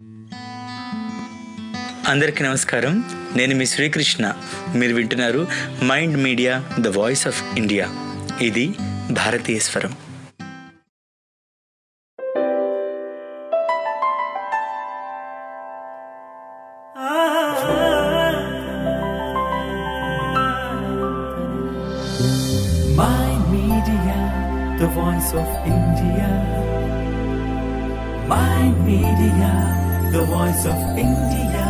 అందరికీ నమస్కారం నేను మీ శ్రీకృష్ణ మీరు వింటున్నారు Mind Media the voice of India ఇది భారతీయ స్వరం Mind Media, the voice of India. Mind Media, the voice of India.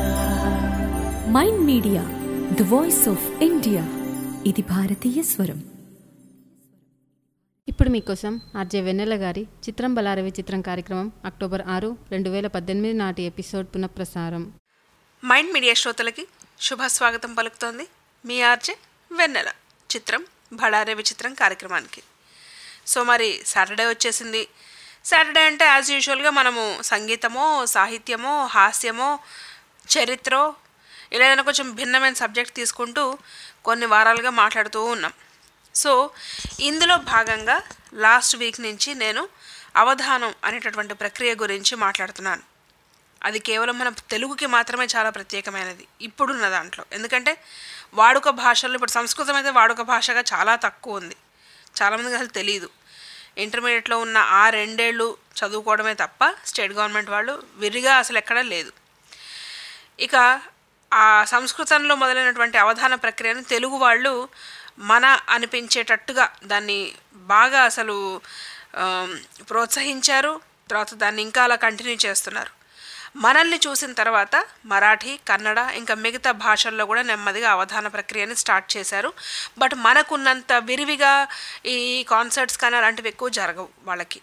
Mind Media the voice of India ఇది భారతీయ స్వరం ఇప్పుడు మీకోసం ఆర్జే వెన్నెల గారి చిత్రం బలారవి చిత్రం కార్యక్రమం అక్టోబర్ ఆరు రెండు వేల పద్దెనిమిది నాటి ఎపిసోడ్ పునఃప్రసారం మైండ్ మీడియా శ్రోతలకి శుభ స్వాగతం పలుకుతోంది మీ ఆర్జే వెన్నెల చిత్రం భడారే విచిత్రం కార్యక్రమానికి సో మరి సాటర్డే వచ్చేసింది సాటర్డే అంటే యాజ్ యూజువల్గా మనము సంగీతమో సాహిత్యమో హాస్యమో చరిత్రో ఇలా ఏదైనా కొంచెం భిన్నమైన సబ్జెక్ట్ తీసుకుంటూ కొన్ని వారాలుగా మాట్లాడుతూ ఉన్నాం సో ఇందులో భాగంగా లాస్ట్ వీక్ నుంచి నేను అవధానం అనేటటువంటి ప్రక్రియ గురించి మాట్లాడుతున్నాను అది కేవలం మన తెలుగుకి మాత్రమే చాలా ప్రత్యేకమైనది ఇప్పుడున్న దాంట్లో ఎందుకంటే వాడుక భాషల్లో ఇప్పుడు సంస్కృతం అయితే వాడుక భాషగా చాలా తక్కువ ఉంది చాలామందికి అసలు తెలియదు ఇంటర్మీడియట్లో ఉన్న ఆ రెండేళ్ళు చదువుకోవడమే తప్ప స్టేట్ గవర్నమెంట్ వాళ్ళు విరిగా అసలు ఎక్కడా లేదు ఇక ఆ సంస్కృతంలో మొదలైనటువంటి అవధాన ప్రక్రియను తెలుగు వాళ్ళు మన అనిపించేటట్టుగా దాన్ని బాగా అసలు ఆమ్, ప్రోత్సహించారు తర్వాత దాన్ని ఇంకా అలా కంటిన్యూ చేస్తున్నారు మనల్ని చూసిన తర్వాత మరాఠీ కన్నడ ఇంకా మిగతా భాషల్లో కూడా నెమ్మదిగా అవధాన ప్రక్రియని స్టార్ట్ చేశారు బట్ మనకున్నంత విరివిగా ఈ కాన్సర్ట్స్ కానీ అలాంటివి ఎక్కువ జరగవు వాళ్ళకి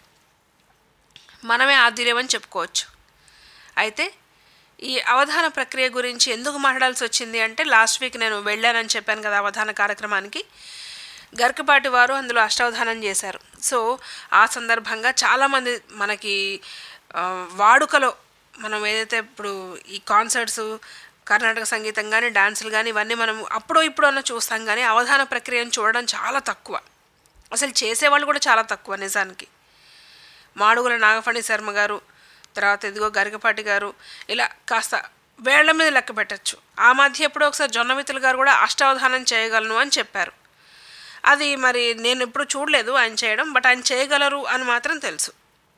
మనమే ఆదిలేమని చెప్పుకోవచ్చు అయితే ఈ అవధాన ప్రక్రియ గురించి ఎందుకు మాట్లాడాల్సి వచ్చింది అంటే లాస్ట్ వీక్ నేను వెళ్ళానని చెప్పాను కదా అవధాన కార్యక్రమానికి గరికపాటి వారు అందులో అష్టావధానం చేశారు సో ఆ సందర్భంగా చాలామంది మనకి ఆ, వాడుకలో మనం ఏదైతే ఇప్పుడు ఈ కాన్సర్ట్స్ కర్ణాటక సంగీతం కానీ డాన్సులు కానీ ఇవన్నీ మనం అప్పుడో ఇప్పుడు అన్న చూస్తాం కానీ అవధాన ప్రక్రియను చూడడం చాలా తక్కువ అసలు చేసేవాళ్ళు కూడా చాలా తక్కువ నిజానికి మాడుగుల నాగఫణి శర్మ గారు తర్వాత ఇదిగో గరికపాటి గారు ఇలా కాస్త వేళ్ల మీద లెక్క పెట్టచ్చు ఆ మధ్య ఎప్పుడో ఒకసారి జొన్నమిత్రులు గారు కూడా అష్టావధానం చేయగలను అని చెప్పారు అది మరి నేను ఎప్పుడు చూడలేదు ఆయన చేయడం బట్ ఆయన చేయగలరు అని మాత్రం తెలుసు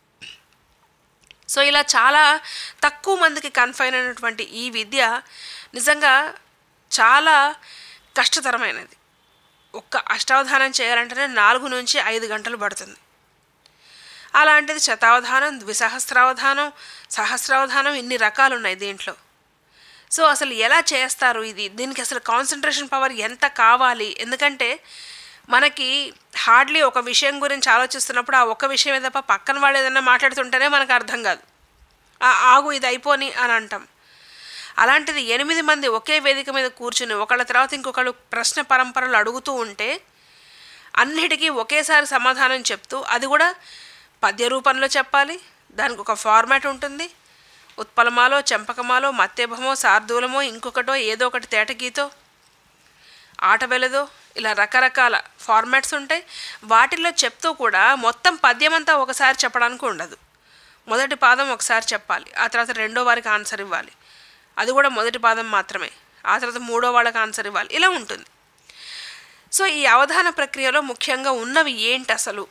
సో ఇలా చాలా తక్కువ మందికి కన్ఫైన్ అయినటువంటి ఈ విద్య నిజంగా చాలా కష్టతరమైనది ఒక్క అష్టావధానం చేయాలంటేనే నాలుగు నుంచి ఐదు గంటలు పడుతుంది అలాంటిది శతావధానం ద్విసహస్రావధానం సహస్రావధానం ఇన్ని రకాలు ఉన్నాయి దీంట్లో సో అసలు ఎలా చేస్తారు ఇది దీనికి అసలు కాన్సన్ట్రేషన్ పవర్ ఎంత కావాలి ఎందుకంటే మనకి హార్డ్లీ ఒక విషయం గురించి ఆలోచిస్తున్నప్పుడు ఆ ఒక విషయమే తప్ప పక్కన వాళ్ళు ఏదైనా మాట్లాడుతుంటేనే మనకు అర్థం కాదు "ఆ, ఆగు ఇది అయిపోని అని అంటాం అలాంటిది ఎనిమిది మంది ఒకే వేదిక మీద కూర్చుని ఒకళ్ళ తర్వాత ఇంకొకళ్ళు ప్రశ్న పరంపరలు అడుగుతూ ఉంటే అన్నిటికీ ఒకేసారి సమాధానం చెప్తూ అది కూడా పద్య రూపంలో చెప్పాలి దానికి ఒక ఫార్మాట్ ఉంటుంది ఉత్పలమాలో చెంపకమాలో మత్తేభమో శార్దూలమో ఇంకొకటో ఏదో ఒకటి తేటగీతో ఆట వెలదో ఇలా రకరకాల ఫార్మాట్స్ ఉంటాయి వాటిల్లో చెప్తూ కూడా మొత్తం పద్యం అంతా ఒకసారి చెప్పడానికి ఉండదు మొదటి పాదం ఒకసారి చెప్పాలి ఆ తర్వాత రెండో వారికి ఆన్సర్ ఇవ్వాలి అది కూడా మొదటి పాదం మాత్రమే ఆ తర్వాత మూడో వాళ్ళకి ఆన్సర్ ఇవ్వాలి ఇలా ఉంటుంది సో ఈ అవధాన ప్రక్రియలో ముఖ్యంగా ఉన్నవి ఏంటి అసలు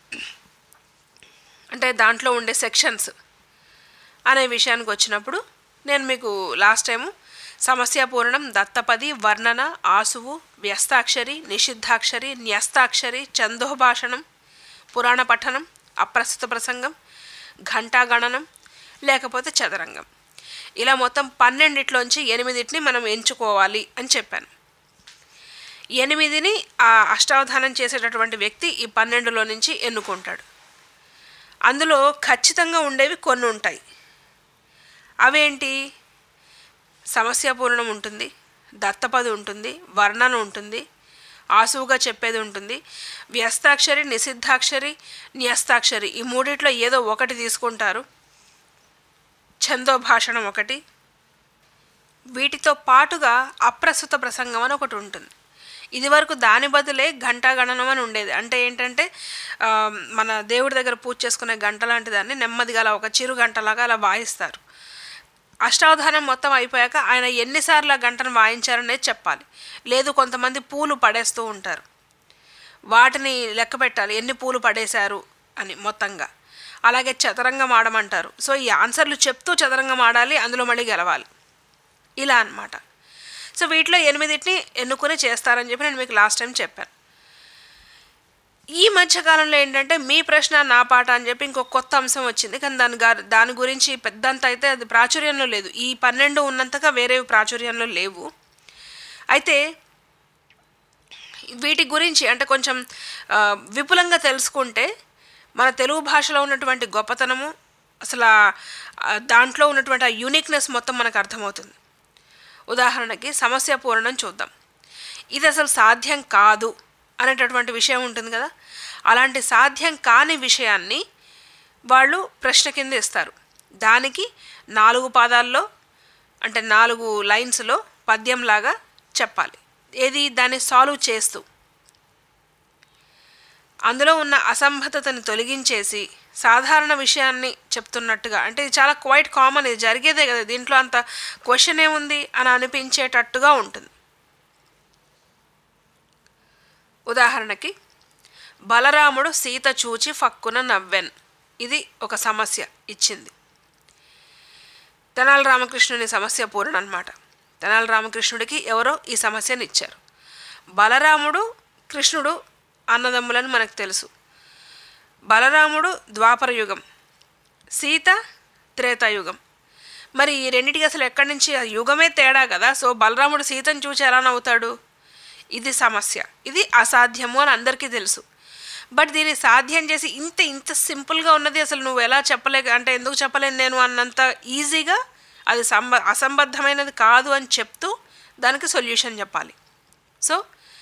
అంటే దాంట్లో ఉండే సెక్షన్స్ అనే విషయానికి వచ్చినప్పుడు నేను మీకు లాస్ట్ టైము సమస్యాపూర్ణం దత్తపది వర్ణన ఆసువు వ్యస్తాక్షరి నిషిద్ధాక్షరి న్యస్తాక్షరి చందోభాషణం పురాణ పఠనం అప్రస్తుత ప్రసంగం ఘంటాగణనం లేకపోతే చదరంగం ఇలా మొత్తం పన్నెండిట్లోంచి ఎనిమిదిటిని మనం ఎంచుకోవాలి అని చెప్పాను ఎనిమిదిని ఆ అష్టావధానం చేసేటటువంటి వ్యక్తి ఈ పన్నెండులో నుంచి ఎన్నుకుంటాడు అందులో ఖచ్చితంగా ఉండేవి కొన్ని ఉంటాయి అవేంటి సమస్యాపూర్ణం ఉంటుంది దత్తపది ఉంటుంది వర్ణన ఉంటుంది ఆసువుగా చెప్పేది ఉంటుంది వ్యస్తాక్షరి నిషిద్ధాక్షరి న్యస్తాక్షరి ఈ మూడిట్లో ఏదో ఒకటి తీసుకుంటారు ఛందో భాషణం ఒకటి వీటితో పాటుగా అప్రస్తుత ప్రసంగం అని ఒకటి ఉంటుంది ఇదివరకు దాని బదులే ఘంటా గణనం అని ఉండేది అంటే ఏంటంటే ఆ, మన దేవుడి దగ్గర పూజ చేసుకునే గంట లాంటి దాన్ని నెమ్మదిగా అలా ఒక చిరు గంటలాగా అలా వాయిస్తారు అష్టావధానం మొత్తం అయిపోయాక ఆయన ఎన్నిసార్లు ఆ గంటను వాయించారనేది చెప్పాలి లేదు కొంతమంది పూలు పడేస్తూ ఉంటారు వాటిని లెక్క పెట్టాలి ఎన్ని పూలు పడేశారు అని మొత్తంగా అలాగే చదరంగం ఆడమంటారు సో ఈ ఆన్సర్లు చెప్తూ చదరంగం ఆడాలి అందులో మళ్ళీ గెలవాలి ఇలా అన్నమాట సో వీటిలో ఎనిమిదిటిని ఎన్నుకొని చేస్తారని చెప్పి నేను మీకు లాస్ట్ టైం చెప్పాను ఈ మధ్యకాలంలో ఏంటంటే మీ ప్రశ్న నా పాట అని చెప్పి ఇంకొక కొత్త అంశం వచ్చింది కానీ దాని గా- దాని గురించి పెద్దంత అయితే అది ప్రాచుర్యంలో లేదు ఈ పన్నెండు ఉన్నంతగా వేరే ప్రాచుర్యంలో లేవు అయితే వీటి గురించి అంటే కొంచెం ఆ, విపులంగా తెలుసుకుంటే మన తెలుగు భాషలో ఉన్నటువంటి గొప్పతనము అసలు ఆ- ఆ దాంట్లో ఉన్నటువంటి ఆ యూనిక్నెస్ మొత్తం మనకు అర్థమవుతుంది ఉదాహరణకి సమస్య పూరణం చూద్దాం ఇది అసలు సాధ్యం కాదు అనేటటువంటి విషయం ఉంటుంది కదా అలాంటి సాధ్యం కాని విషయాన్ని వాళ్ళు ప్రశ్న కింద ఇస్తారు దానికి నాలుగు పాదాల్లో అంటే నాలుగు లైన్స్లో పద్యంలాగా చెప్పాలి ఏది దాన్ని సాల్వ్ చేస్తూ అందులో ఉన్న అసంబద్ధతని తొలగించేసి సాధారణ విషయాన్ని చెప్తున్నట్టుగా అంటే ఇది చాలా క్వైట్ కామన్ ఇది జరిగేదే కదా దీంట్లో అంత క్వశ్చన్ ఏముంది అని అనిపించేటట్టుగా ఉంటుంది ఉదాహరణకి బలరాముడు సీత చూచి ఫక్కున నవ్వెన్ ఇది ఒక సమస్య ఇచ్చింది తెనాలి రామకృష్ణుని సమస్య పూర్ణ అనమాట తెనాలి రామకృష్ణుడికి ఎవరో ఈ సమస్యను ఇచ్చారు బలరాముడు కృష్ణుడు అన్నదమ్ములని మనకు తెలుసు బలరాముడు ద్వాపర యుగం సీత త్రేతాయుగం మరి ఈ రెండింటికి అసలు ఎక్కడి నుంచి ఆ యుగమే తేడా కదా సో బలరాముడు సీతను చూసి ఎలా నవ్వుతాడు ఇది సమస్య ఇది అసాధ్యము అని అందరికీ తెలుసు బట్ దీన్ని సాధ్యం చేసి ఇంత ఇంత సింపుల్గా ఉన్నది అసలు నువ్వు ఎలా చెప్పలేక అంటే ఎందుకు చెప్పలేను నేను అన్నంత ఈజీగా అది సంబ అసంబద్ధమైనది కాదు అని చెప్తూ దానికి సొల్యూషన్ చెప్పాలి సో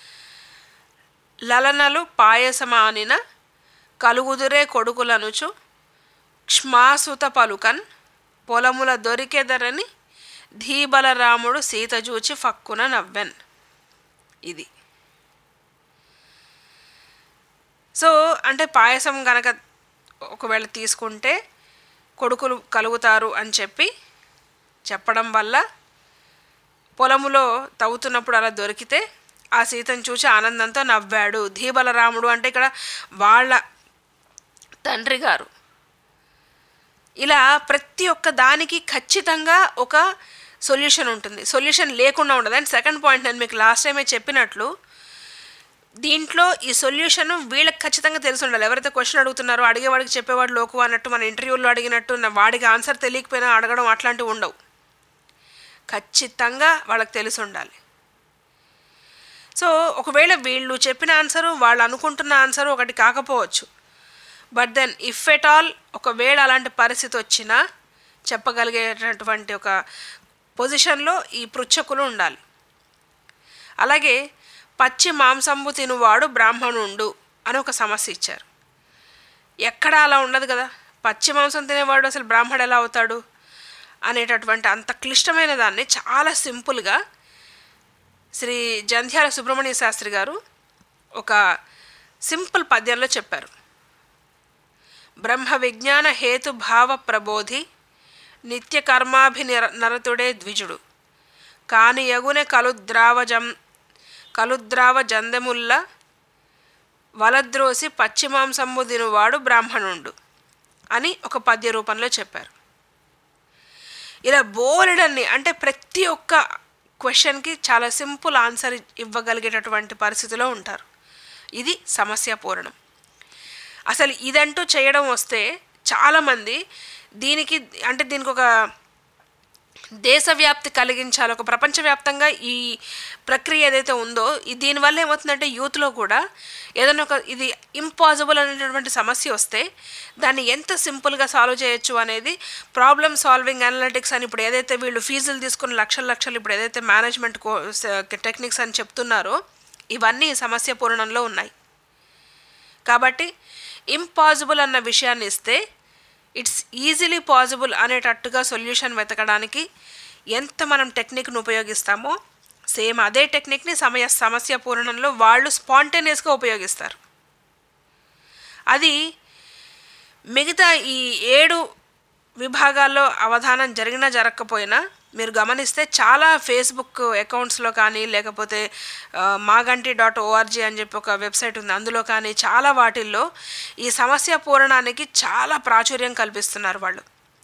లలనలు పాయసమానిన కలుగుదురే కొడుకులనుచు క్ష్మాసుత పలుకన్ పొలముల దొరికెదరని ధీబలరాముడు సీత చూచి ఫక్కున నవ్వెన్ ఇది సో అంటే పాయసం కనుక ఒకవేళ తీసుకుంటే కొడుకులు కలుగుతారు అని చెప్పి చెప్పడం వల్ల పొలములో తవ్వుతున్నప్పుడు అలా దొరికితే ఆ సీతను చూసి ఆనందంతో నవ్వాడు ధీబలరాముడు అంటే ఇక్కడ వాళ్ళ తండ్రి గారు ఇలా ప్రతి ఒక్క దానికి ఖచ్చితంగా ఒక సొల్యూషన్ ఉంటుంది సొల్యూషన్ లేకుండా ఉండదు అండ్ సెకండ్ పాయింట్ నేను మీకు లాస్ట్ టైమే చెప్పినట్లు దీంట్లో ఈ సొల్యూషన్ వీళ్ళకి ఖచ్చితంగా తెలిసి ఉండాలి ఎవరైతే క్వశ్చన్ అడుగుతున్నారో అడిగేవాడికి చెప్పేవాడు లోకు అన్నట్టు మన ఇంటర్వ్యూలో అడిగినట్టు నా వాడికి ఆన్సర్ తెలియకపోయినా అడగడం అట్లాంటివి ఉండవు ఖచ్చితంగా వాళ్ళకి తెలిసి ఉండాలి సో ఒకవేళ వీళ్ళు చెప్పిన ఆన్సరు వాళ్ళు అనుకుంటున్న ఆన్సరు ఒకటి కాకపోవచ్చు but then if at all ఒకవేళ అలాంటి పరిస్థితి వచ్చినా చెప్పగలిగేటటువంటి ఒక పొజిషన్లో ఈ పృచ్ఛకులు ఉండాలి అలాగే పచ్చి మాంసంబు తినువాడు బ్రాహ్మణుండు అని ఒక సమస్య ఇచ్చారు ఎక్కడ అలా ఉండదు కదా పచ్చి మాంసం తినేవాడు అసలు బ్రాహ్మడు ఎలా అవుతాడు అనేటటువంటి అంత క్లిష్టమైన దాన్ని చాలా సింపుల్గా శ్రీ జంధ్యాల సుబ్రహ్మణ్య శాస్త్రి గారు ఒక సింపుల్ పద్యంలో చెప్పారు బ్రహ్మ విజ్ఞాన హేతు భావ ప్రబోధి నిత్య కర్మాభినిర నరతుడే ద్విజుడు కాని యగునె కలుద్రావజం కలుద్రావ జందెముల్ల వలద్రోసి పశ్చిమాంసంబు తినువాడు బ్రాహ్మణుండు అని ఒక పద్య రూపంలో చెప్పారు ఇలా బోలెడన్ని అంటే ప్రతి ఒక్క క్వశ్చన్కి చాలా సింపుల్ ఆన్సర్ ఇవ్వగలిగేటటువంటి పరిస్థితిలో ఉంటారు ఇది సమస్య పూరణం అసలు ఇదంటూ చేయడం వస్తే చాలామంది దీనికి అంటే దీనికి ఒక దేశవ్యాప్తి కలిగించాలి ఒక ప్రపంచవ్యాప్తంగా ఈ ప్రక్రియ ఏదైతే ఉందో ఈ దీనివల్ల ఏమవుతుందంటే యూత్లో కూడా ఏదైనా ఒక ఇది ఇంపాసిబుల్ అనేటటువంటి సమస్య వస్తే దాన్ని ఎంత సింపుల్గా సాల్వ్ చేయొచ్చు అనేది ప్రాబ్లమ్ సాల్వింగ్ అనలిటిక్స్ అని ఇప్పుడు ఏదైతే వీళ్ళు ఫీజులు తీసుకుని లక్షల లక్షలు ఇప్పుడు ఏదైతే మేనేజ్మెంట్ కో టెక్నిక్స్ అని చెప్తున్నారో ఇవన్నీ ఈ సమస్య పూరణంలో ఉన్నాయి కాబట్టి ఇంపాసిబుల్ అన్న విషయాన్ని ఇస్తే ఇట్స్ ఈజీలీ పాసిబుల్ అనేటట్టుగా సొల్యూషన్ వెతకడానికి ఎంత మనం టెక్నిక్ను ఉపయోగిస్తామో సేమ్ అదే టెక్నిక్ని సమయ సమస్య పూరణంలో వాళ్ళు స్పాంటేనియస్గా ఉపయోగిస్తారు అది మిగతా ఈ ఏడు విభాగాల్లో అవధానం జరిగినా జరగకపోయినా మీరు గమనిస్తే చాలా ఫేస్బుక్ అకౌంట్స్లో కానీ లేకపోతే ఆ, మాగంటి డాట్ ఓఆర్జీ అని చెప్పి ఒక వెబ్సైట్ ఉంది అందులో కానీ చాలా వాటిల్లో ఈ సమస్య పూరణానికి చాలా ప్రాచుర్యం కల్పిస్తున్నారు వాళ్ళు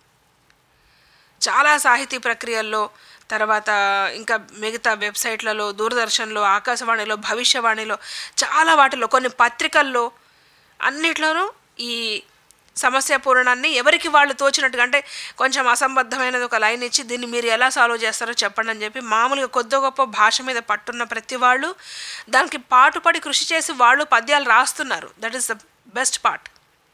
చాలా సాహితీ ప్రక్రియల్లో తర్వాత ఇంకా మిగతా వెబ్సైట్లలో దూరదర్శన్లో ఆకాశవాణిలో భవిష్యవాణిలో చాలా వాటిలో కొన్ని పత్రికల్లో అన్నిట్లోనూ ఈ సమస్య పూరణాన్ని ఎవరికి వాళ్ళు తోచినట్టుగా అంటే కొంచెం అసంబద్ధమైనది ఒక లైన్ ఇచ్చి దీన్ని మీరు ఎలా సాల్వ్ చేస్తారో చెప్పండి అని చెప్పి మామూలుగా కొద్ది గొప్ప భాష మీద పట్టున్న ప్రతి వాళ్ళు దానికి పాటుపడి కృషి చేసి వాళ్ళు పద్యాలు రాస్తున్నారు that is the best part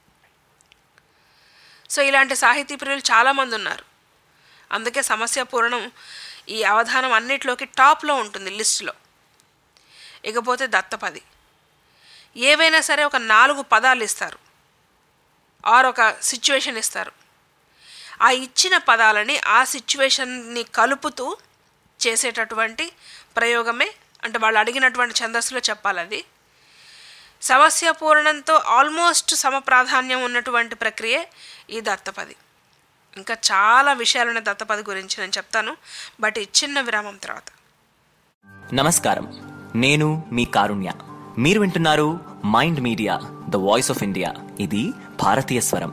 so ఇలాంటి సాహితీ ప్రియులు చాలామంది ఉన్నారు అందుకే సమస్య పూరణం ఈ అవధానం అన్నిట్లోకి టాప్లో ఉంటుంది లిస్టులో ఇకపోతే దత్తపది ఏవైనా సరే ఒక నాలుగు పదాలు ఇస్తారు ఆర్ ఒక సిచ్యువేషన్ ఇస్తారు ఆ ఇచ్చిన పదాలని ఆ సిచ్యువేషన్ని కలుపుతూ చేసేటటువంటి ప్రయోగమే అంటే వాళ్ళు అడిగినటువంటి ఛందస్సులో చెప్పాలి అది సమస్య పూరణంతో ఆల్మోస్ట్ సమప్రాధాన్యం ఉన్నటువంటి ప్రక్రియ ఈ దత్తపది ఇంకా చాలా విషయాలున్న దత్తపది గురించి నేను చెప్తాను బట్ ఈ చిన్న విరామం తర్వాత నమస్కారం నేను మీ కారుణ్య మీరు వింటున్నారు Mind Media the voice of India ఇది భారతీయ స్వరం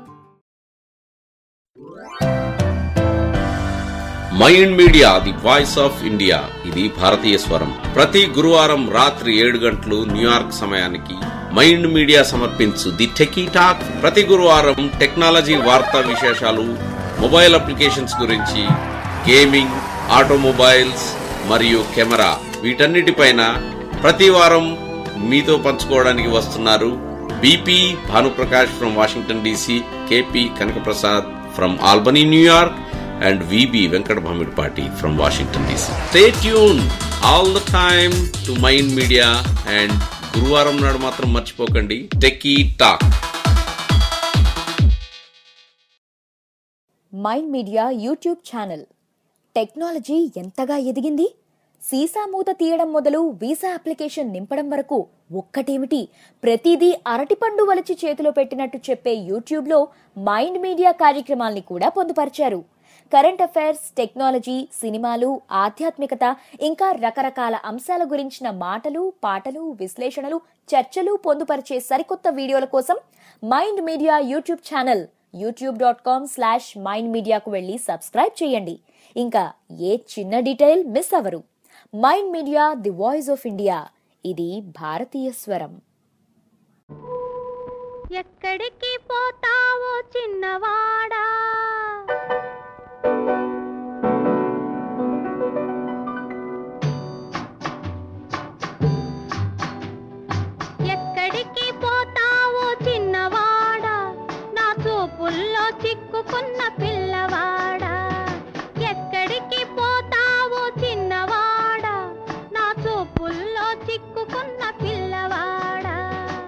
Mind Media the voice of India ఇది భారతీయ స్వరం ప్రతి గురువారం రాత్రి ఏడు గంటలు న్యూయార్క్ సమయానికి మైండ్ మీడియా సమర్పించు ది టెకీ టాక్ ప్రతి గురువారం టెక్నాలజీ వార్తా విశేషాలు మొబైల్ అప్లికేషన్స్ గురించి గేమింగ్ ఆటోమొబైల్స్ మరియు కెమెరా వీటన్నిటిపైన ప్రతి వారం మీతో పంచుకోవడానికి వస్తున్నారు BP Bhanuprakash from Washington DC KP Kanakaprasad from Albany New York and VB Venkat Bhamidpati from Washington DC. Stay tuned all the time to Mind Media and గురువారం నాడు మాత్రం మర్చిపోకండి Techie Talk Mind Media YouTube channel technology ఎంతగా ఎదిగింది సీసా మూత తీయడం మొదలు వీసా అప్లికేషన్ నింపడం వరకు ఒక్కటేమిటి ప్రతిదీ అరటిపండు వలిచి చేతిలో పెట్టినట్టు చెప్పే యూట్యూబ్లో మైండ్ మీడియా కార్యక్రమాల్ని కూడా పొందుపరిచారు కరెంట్ అఫైర్స్ టెక్నాలజీ సినిమాలు ఆధ్యాత్మికత ఇంకా రకరకాల అంశాల గురించిన మాటలు పాటలు విశ్లేషణలు చర్చలు పొందుపరిచే సరికొత్త వీడియోల కోసం Mind Media YouTube channel YouTube dot com slash Mind మీడియాకు వెళ్ళి సబ్స్క్రైబ్ చేయండి ఇంకా ఏ చిన్న డీటెయిల్ మిస్ అవరు Mind Media the voice of India ఇది భారతీయ స్వరం ఎక్కడికి పోతావో చిన్నవాడా ఎక్కడికి పోతావో చిన్నవాడా నా చూపుల్లో చిక్కుకున్న పిల్లవాడా ఎక్కడికి పోతావో చిన్నవాడా నా చూపుల్లో చిక్కుకున్న పిల్లవాడా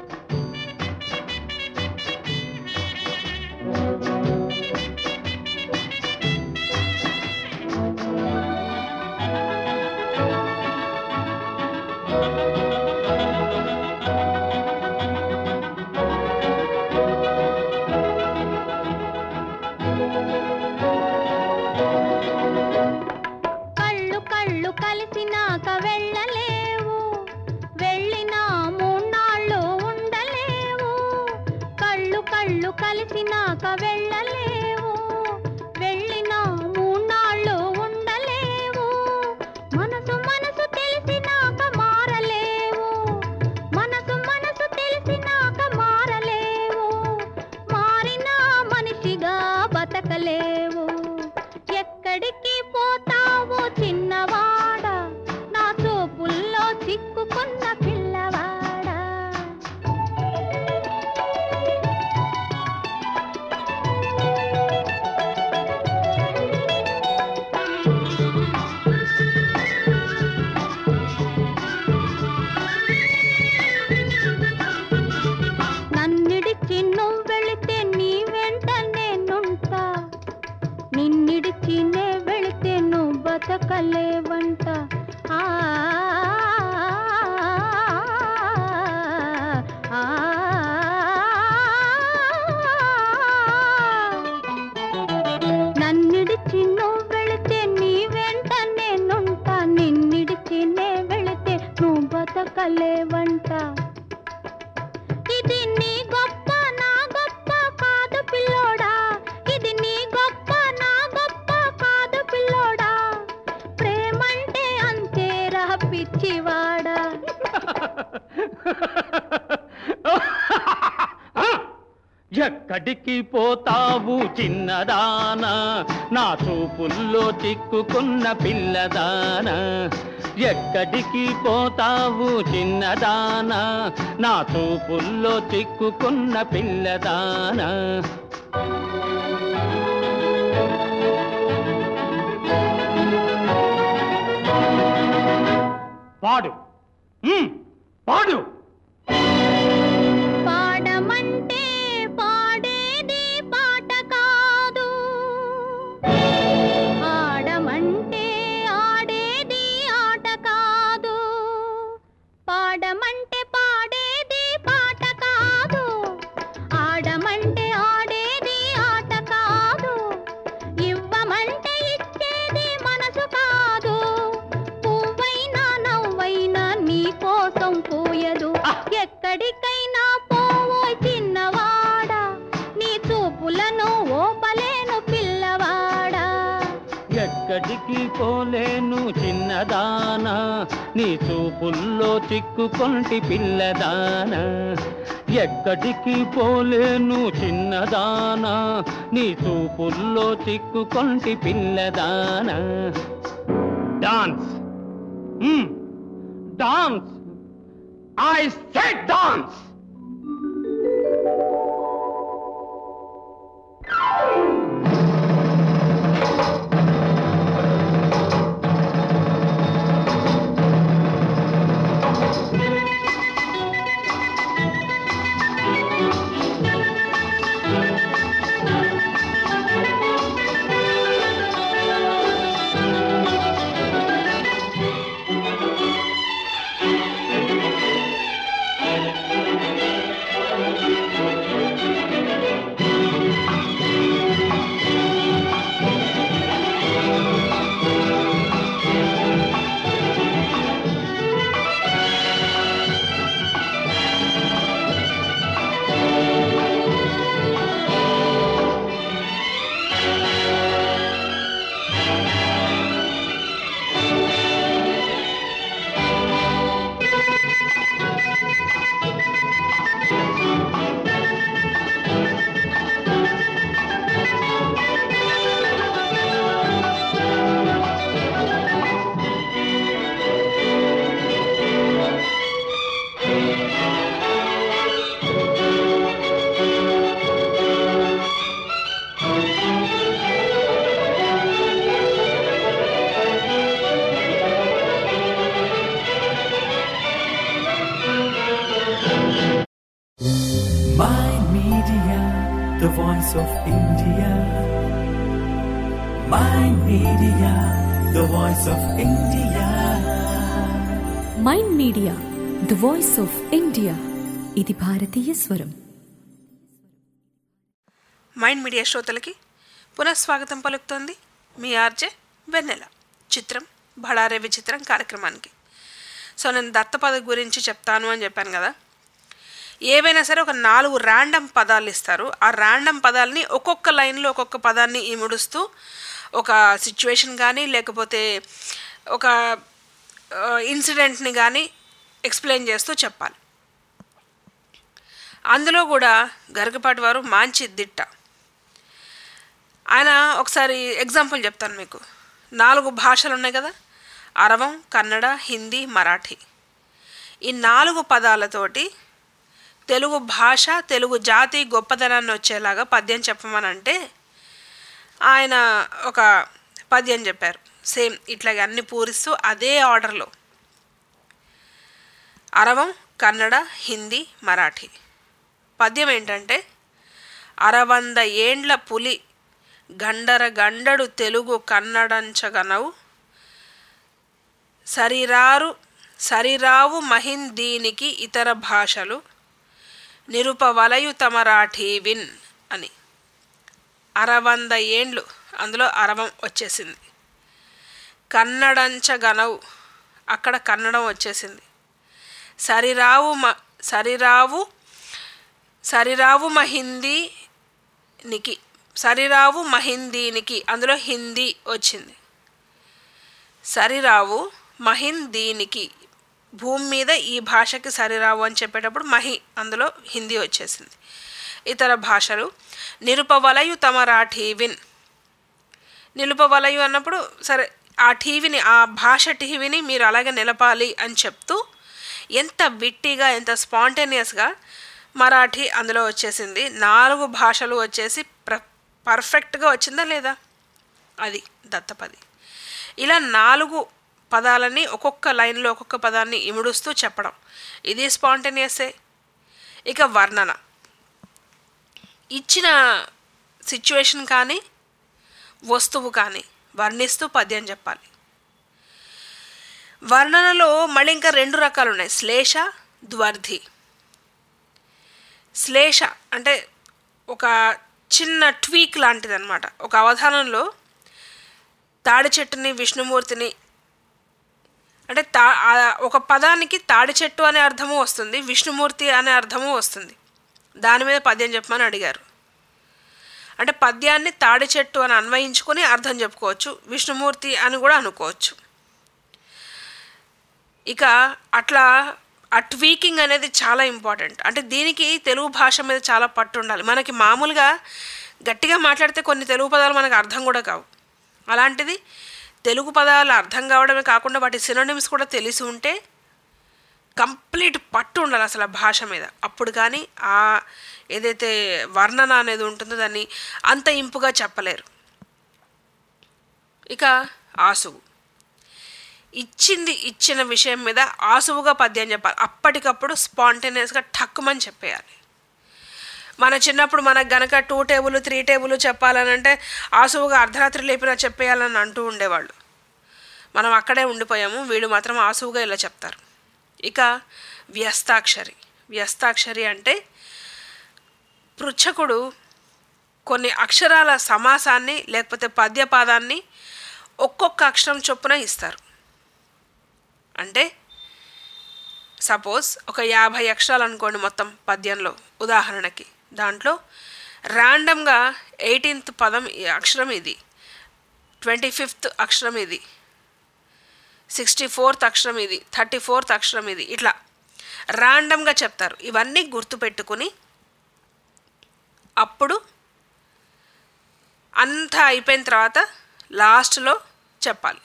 కళ్ళు కళ్ళు కలిసినాక వెళ్ళలేవు వెళ్ళినా మూన్నాళ్ళు ఉండలేవు కళ్ళు కళ్ళు కలిసినాక వెళ్ళలేవు వెళ్ళినా మూన్నాళ్ళు ఉండలేవు మనసు మనసు తెలిసినాక మారలేవు మనసు మనసు తెలిసినాక మారలేవు మారినా మనిషిగా బతకలేవు ఎక్కడికి పోతావో చిన్నవాడా నా చూపుల్లో చిక్కుకున్న పిల్లవాడా నన్నిడిచి నువ్వు వెళితే నీ వెంట నేనుంటా నిన్నిడిచి నే వెళితే నువ్వు బతకలేవంట ఆ, ఆ, ఆ. వంట ఇది నీ గొప్ప నా గొప్ప కాదు పిల్లోడా ఇది నీ గొప్ప నా గొప్ప కాదు పిల్లోడా ప్రేమంటే అంతేరా పిచ్చివాడా ఎక్కడికి పోతావు చిన్నదానా నా చూపుల్లో చిక్కుకున్న పిల్లదానా ఎక్కడికి పోతావు చిన్నదానా నా చూపుల్లో చిక్కుకున్న పిల్లదానా పాడు మ్మ్, పాడు పాడమంటే పాడేది పాట కాదు ఆడమంటే ఆడేది ఆట కాదు పాడమంటే పాడేది పాట కాదు ఆడమంటే ఆడేది ఆట కాదు ఇవ్వమంటే ఇచ్చేది మనసు కాదు పువ్వైనా నవ్వైనా నీ కోసం పూయదు ఎక్కడికైనా పోవో చిన్నవాడా నీ చూపులను ఓపలేను పిల్లవాడా ఎక్కడికి పోలేను చిన్నదానా నీ చూపుల్లో చిక్కుకొంటి పిల్లదానా ఎక్కడికి పోలేను చిన్నదానా నీ చూపుల్లో చిక్కుకొంటి పిల్లదానా dance hmm, dance I said dance Mind Media, the voice of India. Mind Media, the voice of India. Mind Media the voice of India ఇది భారతీయ స్వరం మైండ్ మీడియా శ్రోతలకి పునఃస్వాగతం పలుకుతోంది మీ ఆర్జే వెన్నెల చిత్రం బళారే విచిత్రం కార్యక్రమానికి సో నేను దత్తపద గురించి చెప్తాను అని చెప్పాను కదా ఏవైనా సరే ఒక నాలుగు ర్యాండమ్ పదాలు ఇస్తారు ఆ ర్యాండమ్ పదాలని ఒక్కొక్క లైన్లో ఒక్కొక్క పదాన్ని ఇముడుస్తూ ఒక సిచ్యువేషన్ కానీ లేకపోతే ఒక ఇన్సిడెంట్ని కానీ ఎక్స్ప్లెయిన్ చేస్తూ చెప్పాలి అందులో కూడా గరగపాటి వారు మంచి దిట్ట ఆయన ఒకసారి ఎగ్జాంపుల్ చెప్తాను మీకు నాలుగు భాషలు ఉన్నాయి కదా అరవం కన్నడ హిందీ మరాఠీ ఈ నాలుగు పదాలతోటి తెలుగు భాష తెలుగు జాతి గొప్పదనాన్ని వచ్చేలాగా పద్యం చెప్పమనంటే ఆయన ఒక పద్యం చెప్పారు సేమ్ ఇట్లాగే అన్ని పూరిస్తూ అదే ఆర్డర్లో అరవం కన్నడ హిందీ మరాఠీ పద్యం ఏంటంటే అరవంద ఏండ్ల పులి గండర గండడు తెలుగు కన్నడంచగనవు సరిరారు సరిరావు మహిన్ దీనికి ఇతర భాషలు నిరుపవలయు తమరాఠీ విన్ అని అరవంద ఏండ్లు అందులో అరవం వచ్చేసింది కన్నడంచగనవు అక్కడ కన్నడం వచ్చేసింది సరిరావు మ సరిరావు సరిరావు మహిందీనికి సరిరావు మహిందీనికి అందులో హిందీ వచ్చింది సరిరావు మహిందీనికి భూమి మీద ఈ భాషకి సరిరావు అని చెప్పేటప్పుడు మహి అందులో హిందీ వచ్చేసింది ఇతర భాషలు నిరుపవలయు తమరాఠీ విన్ నిలుపవలయు అన్నప్పుడు సరే ఆ టీవీని ఆ భాష టీవీని మీరు అలాగే నిలపాలి అని చెప్తూ ఎంత విట్టిగా ఎంత స్పాంటేనియస్గా మరాఠీ అందులో వచ్చేసింది నాలుగు భాషలు వచ్చేసి ప్ర పర్ఫెక్ట్గా వచ్చిందా లేదా అది దత్తపది ఇలా నాలుగు పదాలని ఒక్కొక్క లైన్లో ఒక్కొక్క పదాన్ని ఇముడుస్తూ చెప్పడం ఇది స్పాంటేనియసే ఇక వర్ణన ఇచ్చిన సిచ్యువేషన్ కానీ వస్తువు కానీ వర్ణిస్తూ పద్యం చెప్పాలి వర్ణనలో మళ్ళీ ఇంకా రెండు రకాలు ఉన్నాయి శ్లేష ద్వర్ధి శ్లేష అంటే ఒక చిన్న ట్వీక్ లాంటిది అనమాట ఒక అవధానంలో తాడి చెట్టుని విష్ణుమూర్తిని అంటే తా ఆ- ఒక పదానికి తాడి చెట్టు అనే అర్థము వస్తుంది విష్ణుమూర్తి అనే అర్థము వస్తుంది దాని మీద పద్యం చెప్పమని అడిగారు అంటే పద్యాన్ని తాడి చెట్టు అని అన్వయించుకొని అర్థం చెప్పుకోవచ్చు విష్ణుమూర్తి అని కూడా అనుకోవచ్చు ఇక అట్లా ఆ ట్వీకింగ్ అనేది చాలా ఇంపార్టెంట్ అంటే దీనికి తెలుగు భాష మీద చాలా పట్టు ఉండాలి మనకి మామూలుగా గట్టిగా మాట్లాడితే కొన్ని తెలుగు పదాలు మనకు అర్థం కూడా కావు అలాంటిది తెలుగు పదాలు అర్థం కావడమే కాకుండా వాటి సినోనిమ్స్ కూడా తెలిసి ఉంటే కంప్లీట్ పట్టు ఉండాలి అసలు ఆ భాష మీద అప్పుడు కానీ ఆ ఏదైతే వర్ణన అనేది ఉంటుందో దాన్ని అంత ఇంపుగా చెప్పలేరు ఇక ఆసువు ఇచ్చింది ఇచ్చిన విషయం మీద ఆసువుగా పద్యం చెప్పాలి అప్పటికప్పుడు స్పాంటేనియస్గా టక్కుమని చెప్పేయాలి మన చిన్నప్పుడు మనకు గనక టూ టేబుల్ త్రీ టేబుల్ చెప్పాలని అంటే ఆసువుగా అర్ధరాత్రి లేపినా చెప్పేయాలని అంటూ ఉండేవాళ్ళు మనం అక్కడే ఉండిపోయాము వీళ్ళు మాత్రం ఆసువుగా ఇలా చెప్తారు ఇక వ్యస్తాక్షరి వ్యస్తాక్షరి అంటే పృచ్ఛకుడు కొన్ని అక్షరాల సమాసాన్ని లేకపోతే పద్యపాదాన్ని ఒక్కొక్క అక్షరం చొప్పున ఇస్తారు అంటే సపోజ్ ఒక యాభై అక్షరాలు అనుకోండి మొత్తం పద్యంలో ఉదాహరణకి దాంట్లో ర్యాండమ్గా ఎయిటీన్త్ పదం ఈ అక్షరం ఇది ట్వంటీ ఫిఫ్త్ అక్షరం ఇది సిక్స్టీ ఫోర్త్ అక్షరం ఇది థర్టీ ఫోర్త్ అక్షరం ఇది ఇట్లా ర్యాండమ్గా చెప్తారు ఇవన్నీ గుర్తుపెట్టుకుని అప్పుడు అంతా అయిపోయిన తర్వాత లాస్ట్లో చెప్పాలి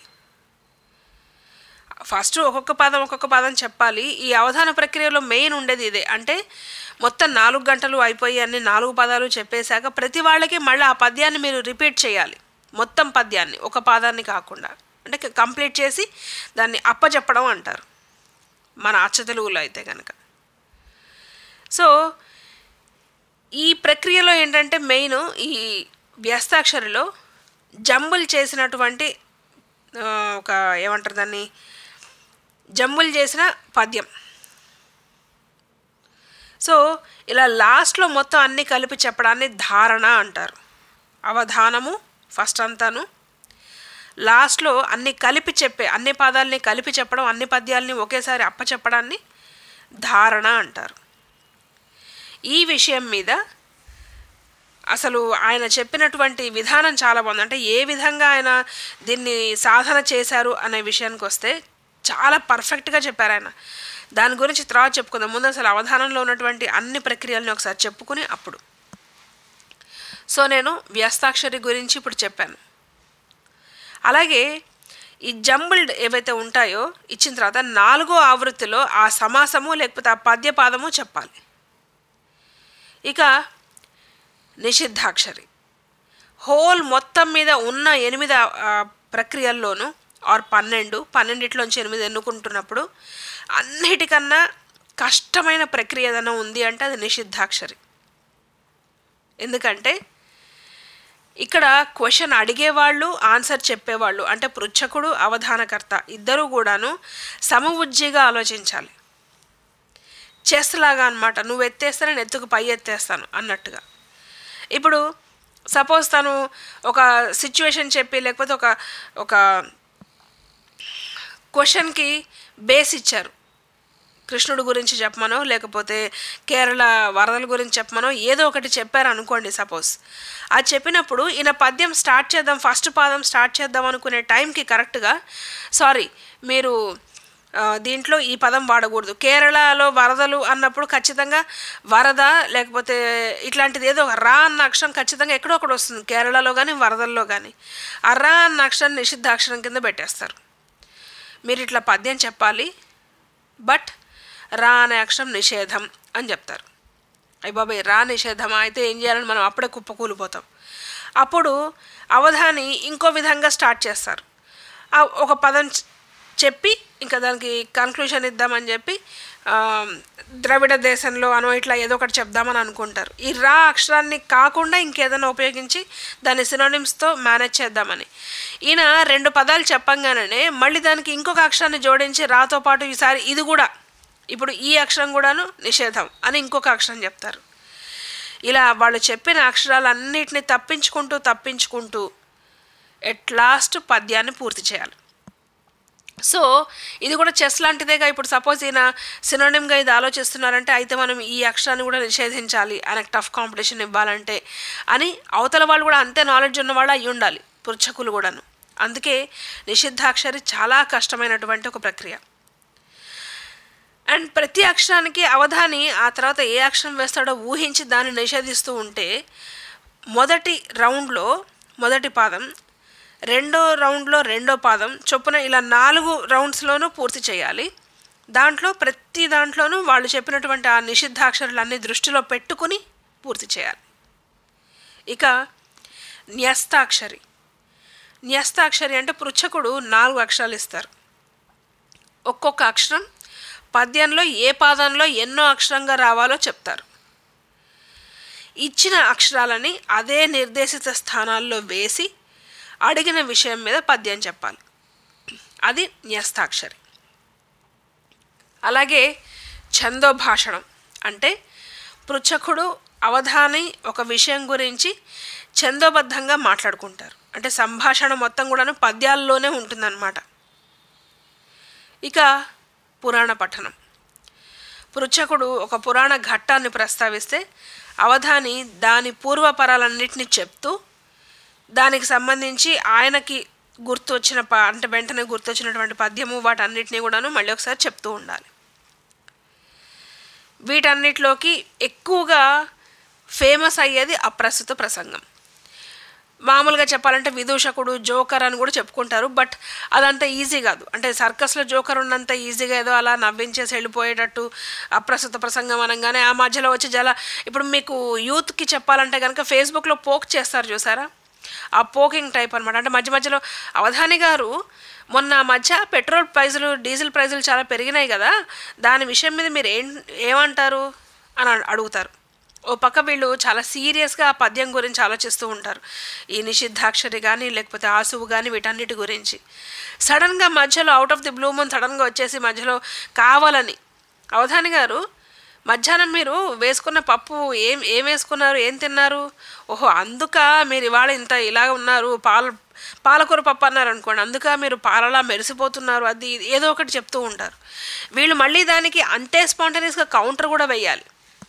ఫస్ట్ ఒక్కొక్క పదం ఒక్కొక్క పదం చెప్పాలి ఈ అవధాన ప్రక్రియలో మెయిన్ ఉండేది ఇదే అంటే మొత్తం నాలుగు గంటలు అయిపోయి అన్ని నాలుగు పదాలు చెప్పేశాక ప్రతి వాళ్ళకి మళ్ళీ ఆ పద్యాన్ని మీరు రిపీట్ చేయాలి మొత్తం పద్యాన్ని ఒక పాదాన్ని కాకుండా అంటే కంప్లీట్ చేసి దాన్ని అప్పచెప్పడం అంటారు మన అచ్చ తెలుగులో అయితే కనుక సో ఈ ప్రక్రియలో ఏంటంటే మెయిన్ ఈ వ్యస్తాక్షరిలో జంబుల్ చేసినటువంటి ఆ, ఒక ఏమంటారు దాన్ని జంబుల్ చేసిన పద్యం సో ఇలా లాస్ట్లో మొత్తం అన్నీ కలిపి చెప్పడాన్ని ధారణ అంటారు అవధానము ఫస్ట్ అంతాను లాస్ట్లో అన్ని కలిపి చెప్పే అన్ని పదాలని కలిపి చెప్పడం అన్ని పద్యాల్ని ఒకేసారి అప్పచెప్పడాన్ని ధారణ అంటారు ఈ విషయం మీద అసలు ఆయన చెప్పినటువంటి విధానం చాలా బాగుంది అంటే ఏ విధంగా ఆయన దీన్ని సాధన చేశారు అనే విషయానికి వస్తే చాలా పర్ఫెక్ట్గా చెప్పారు ఆయన దాని గురించి తర్వాత చెప్పుకుందాం ముందు అసలు అవధానంలో ఉన్నటువంటి అన్ని ప్రక్రియల్ని ఒకసారి చెప్పుకుని అప్పుడు సో నేను వ్యస్తాక్షరి గురించి ఇప్పుడు చెప్పాను అలాగే ఈ జంబుల్డ్ ఏవైతే ఉంటాయో ఇచ్చిన తర్వాత నాలుగో ఆవృత్తిలో ఆ సమాసము లేకపోతే ఆ పద్యపాదము చెప్పాలి ఇక నిషిద్ధాక్షరి హోల్ మొత్తం మీద ఉన్న ఎనిమిది ఆ, ప్రక్రియల్లోనూ ఆర్ పన్నెండు పన్నెండిట్లోంచి ఎనిమిది ఎన్నుకుంటున్నప్పుడు అన్నిటికన్నా కష్టమైన ప్రక్రియ ఏదైనా ఉంది అంటే అది నిషిద్ధాక్షరి ఎందుకంటే ఇక్కడ క్వశ్చన్ అడిగేవాళ్ళు ఆన్సర్ చెప్పేవాళ్ళు అంటే పృచ్ఛకుడు అవధానకర్త ఇద్దరూ కూడాను సమవుజ్జిగా ఆలోచించాలి చెస్ లాగా అనమాట నువ్వు ఎత్తేస్తే నేను ఎత్తుకు పై ఎత్తేస్తాను అన్నట్టుగా ఇప్పుడు సపోజ్ తను ఒక సిచ్యువేషన్ చెప్పి లేకపోతే ఒక ఒక క్వశ్చన్కి బేస్ ఇచ్చారు కృష్ణుడు గురించి చెప్పమనో లేకపోతే కేరళ వరదల గురించి చెప్పమనో ఏదో ఒకటి చెప్పారు అనుకోండి సపోజ్ అది చెప్పినప్పుడు ఈయన పద్యం స్టార్ట్ చేద్దాం ఫస్ట్ పాదం స్టార్ట్ చేద్దాం అనుకునే టైంకి కరెక్ట్గా సారీ మీరు ఆ, దీంట్లో ఈ పదం వాడకూడదు కేరళలో వరదలు అన్నప్పుడు ఖచ్చితంగా వరద లేకపోతే ఇట్లాంటిది ఏదో ఒక రా అన్న అక్షరం ఖచ్చితంగా ఎక్కడో ఒకటి వస్తుంది కేరళలో కానీ వరదల్లో కానీ ఆ రా అన్న అక్షరం నిషిద్ధాక్షరం కింద పెట్టేస్తారు మీరు ఇట్లా పద్యం చెప్పాలి బట్ రా అనే అక్షరం నిషేధం అని చెప్తారు అయ్య బాబాయ్ రా నిషేధమా అయితే ఏం చేయాలని మనం అప్పుడే కుప్పకూలిపోతాం అప్పుడు అవధాని ఇంకో విధంగా స్టార్ట్ చేస్తారు ఆ ఒక పదం చ- చెప్పి ఇంకా దానికి కన్క్లూషన్ ఇద్దామని చెప్పి ఆ, ద్రవిడ దేశంలో అనో ఇట్లా ఏదో ఒకటి చెప్దామని అనుకుంటారు ఈ రా అక్షరాన్ని కాకుండా ఇంకేదైనా ఉపయోగించి దాని సినోనిమ్స్తో మేనేజ్ చేద్దామని ఈయన రెండు పదాలు చెప్పంగానే మళ్ళీ దానికి ఇంకొక అక్షరాన్ని జోడించి రాతో పాటు ఈసారి ఇది కూడా ఇప్పుడు ఈ అక్షరం కూడాను నిషేధం అని ఇంకొక అక్షరం చెప్తారు ఇలా వాళ్ళు చెప్పిన అక్షరాలన్నిటిని తప్పించుకుంటూ తప్పించుకుంటూ ఎట్ లాస్ట్ పద్యాన్ని పూర్తి చేయాలి సో ఇది కూడా చెస్ లాంటిదేగా ఇప్పుడు సపోజ్ ఈయన సినోనిమ్గా ఇది ఆలోచిస్తున్నారంటే అయితే మనం ఈ అక్షరాన్ని కూడా నిషేధించాలి ఆయనకు టఫ్ కాంపిటీషన్ ఇవ్వాలంటే అని అవతల వాళ్ళు కూడా అంతే నాలెడ్జ్ ఉన్న వాళ్ళు అయి ఉండాలి పురుషకులు కూడాను అందుకే నిషిద్ధాక్షరి చాలా కష్టమైనటువంటి ఒక ప్రక్రియ అండ్ ప్రతి అక్షరానికి అవధాని ఆ తర్వాత ఏ అక్షరం వేస్తాడో ఊహించి దాన్ని నిషేధిస్తూ ఉంటే మొదటి రౌండ్లో మొదటి పాదం రెండో రౌండ్లో రెండో పాదం చొప్పున ఇలా నాలుగు రౌండ్స్లోనూ పూర్తి చేయాలి దాంట్లో ప్రతి దాంట్లోనూ వాళ్ళు చెప్పినటువంటి ఆ నిషిద్ధాక్షరాలన్నీ దృష్టిలో పెట్టుకుని పూర్తి చేయాలి ఇక న్యస్తాక్షరి న్యస్తాక్షరి అంటే పృచ్ఛకుడు నాలుగు అక్షరాలు ఇస్తారు ఒక్కొక్క అక్షరం పద్యంలో ఏ పాదంలో ఎన్నో అక్షరంగా రావాలో చెప్తారు ఇచ్చిన అక్షరాలని అదే నిర్దేశిత స్థానాల్లో వేసి అడిగిన విషయం మీద పద్యం చెప్పాలి అది న్యస్తాక్షరి అలాగే ఛందోభాషణం అంటే పృచ్ఛకుడు అవధాని ఒక విషయం గురించి ఛందోబద్ధంగా మాట్లాడుకుంటారు అంటే సంభాషణ మొత్తం కూడాను పద్యాల్లోనే ఉంటుందన్నమాట ఇక పురాణ పఠనం పృచ్ఛకుడు ఒక పురాణ ఘట్టాన్ని ప్రస్తావిస్తే అవధాని దాని పూర్వపరాలన్నింటినీ చెప్తూ దానికి సంబంధించి ఆయనకి గుర్తు వచ్చిన ప అంటే వెంటనే గుర్తొచ్చినటువంటి పద్యము వాటన్నిటినీ కూడాను మళ్ళీ ఒకసారి చెప్తూ ఉండాలి వీటన్నిటిలోకి ఎక్కువగా ఫేమస్ అయ్యేది అప్రస్తుత ప్రసంగం మామూలుగా చెప్పాలంటే విదూషకుడు జోకర్ అని కూడా చెప్పుకుంటారు బట్ అదంత ఈజీ కాదు అంటే సర్కస్లో జోకర్ ఉన్నంత ఈజీగా ఏదో అలా నవ్వించేసి వెళ్ళిపోయేటట్టు అప్రస్తుత ప్రసంగం అనగానే ఆ మధ్యలో వచ్చి జల ఇప్పుడు మీకు యూత్కి చెప్పాలంటే కనుక ఫేస్బుక్లో పోక్ చేస్తారు చూసారా ఆ పోకింగ్ టైప్ అనమాట అంటే మధ్య మధ్యలో అవధాని గారు మొన్న మధ్య పెట్రోల్ ప్రైజులు డీజిల్ ప్రైజులు చాలా పెరిగినాయి కదా దాని విషయం మీద మీరు ఏం ఏమంటారు అని అడు- అడుగుతారు ఓ పక్క వీళ్ళు చాలా సీరియస్గా ఆ పద్యం గురించి ఆలోచిస్తూ ఉంటారు ఈ నిషిద్ధాక్షరి కానీ లేకపోతే ఆసువు కానీ వీటన్నిటి గురించి సడన్గా మధ్యలో out of the blue moon సడన్గా వచ్చేసి మధ్యలో కావాలని అవధాని గారు మధ్యాహ్నం మీరు వేసుకున్న పప్పు ఏం ఏం వేసుకున్నారు ఏం తిన్నారు ఓహో అందుక మీరు ఇవాళ ఇంత ఇలా ఉన్నారు పాల పాలకూర పప్పు అన్నారు అనుకోండి అందుక మీరు పాలలా మెరిసిపోతున్నారు అది ఇది ఏదో ఒకటి చెప్తూ ఉంటారు వీళ్ళు మళ్ళీ దానికి అంతే స్పాంటనియస్గా కౌంటర్ కూడా వేయాలి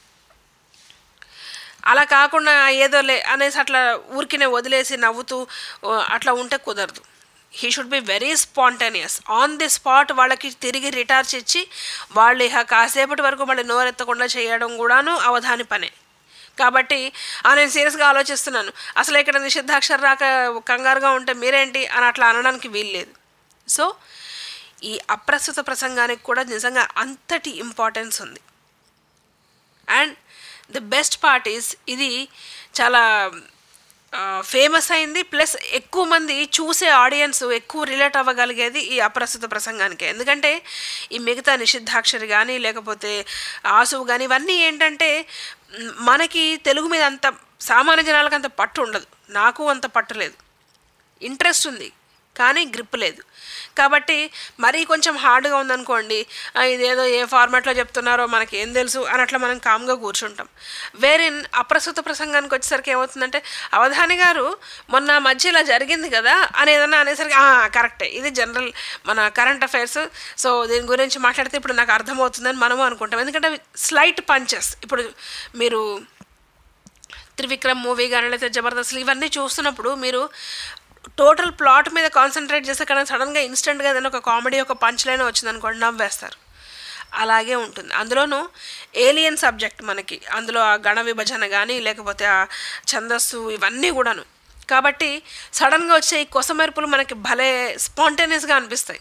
అలా కాకుండా ఏదో లే అనేసి అట్లా ఊరికినే వదిలేసి నవ్వుతూ ఓ, అట్లా ఉంటే కుదరదు he should be very spontaneous on the spot వాళ్ళకి తిరిగి రిటార్చ్ ఇచ్చి వాళ్ళు ఇక కాసేపటి వరకు మళ్ళీ నోరెత్తకుండా చేయడం కూడాను అవధాని పనే కాబట్టి ఆ నేను సీరియస్గా ఆలోచిస్తున్నాను అసలు ఇక్కడ నిషిద్ధాక్షర రాక కంగారుగా ఉంటే మీరేంటి అని అట్లా అనడానికి వీల్లేదు సో ఈ అప్రస్తుత ప్రసంగానికి కూడా నిజంగా అంతటి ఇంపార్టెన్స్ ఉంది and the best part is ఇది చాలా ఫేమస్ అయింది ప్లస్ ఎక్కువ మంది చూసే ఆడియన్స్ ఎక్కువ రిలేట్ అవ్వగలిగేది ఈ అప్రస్తుత ప్రసంగానికి ఎందుకంటే ఈ మిగతా నిషిద్ధాక్షరి కానీ లేకపోతే ఆసువు కానీ ఇవన్నీ ఏంటంటే మ్, మనకి తెలుగు మీద అంత సామాన్య జనాలకు అంత పట్టు ఉండదు నాకు అంత పట్టు లేదు ఇంట్రెస్ట్ ఉంది కానీ గ్రిప్ లేదు కాబట్టి మరీ కొంచెం హార్డ్గా ఉందనుకోండి "ఆ, ఇదేదో ఏ ఫార్మాట్లో చెప్తున్నారో మనకి ఏం తెలుసు అని అట్లా మనం కామ్గా కూర్చుంటాం వేరిన్ అప్రస్తుత ప్రసంగానికి వచ్చేసరికి ఏమవుతుందంటే అవధాని గారు మొన్న మధ్య ఇలా జరిగింది కదా అని ఏదన్నా అనేసరికి "ఆ, కరెక్టే ఇది జనరల్ మన కరెంట్ అఫైర్స్ సో దీని గురించి మాట్లాడితే ఇప్పుడు నాకు అర్థమవుతుందని మనము అనుకుంటాం ఎందుకంటే స్లైట్ పంచెస్ ఇప్పుడు మీరు త్రివిక్రమ్ మూవీ కానీ లేకపోతే జబర్దస్త్ ఇవన్నీ చూస్తున్నప్పుడు మీరు టోటల్ ప్లాట్ మీద కాన్సన్ట్రేట్ చేస్తే కానీ సడన్గా ఇన్స్టెంట్గా ఏదైనా ఒక కామెడీ ఒక పంచ్ లైన్ వచ్చిందనుకోండి నవ్వేస్తారు అలాగే ఉంటుంది అందులోనూ ఏలియన్ సబ్జెక్ట్ మనకి అందులో ఆ గణ విభజన కానీ లేకపోతే ఆ ఛందస్సు ఇవన్నీ కూడాను కాబట్టి సడన్గా వచ్చే ఈ కొసమెరుపులు మనకి భలే స్పాంటేనియస్గా అనిపిస్తాయి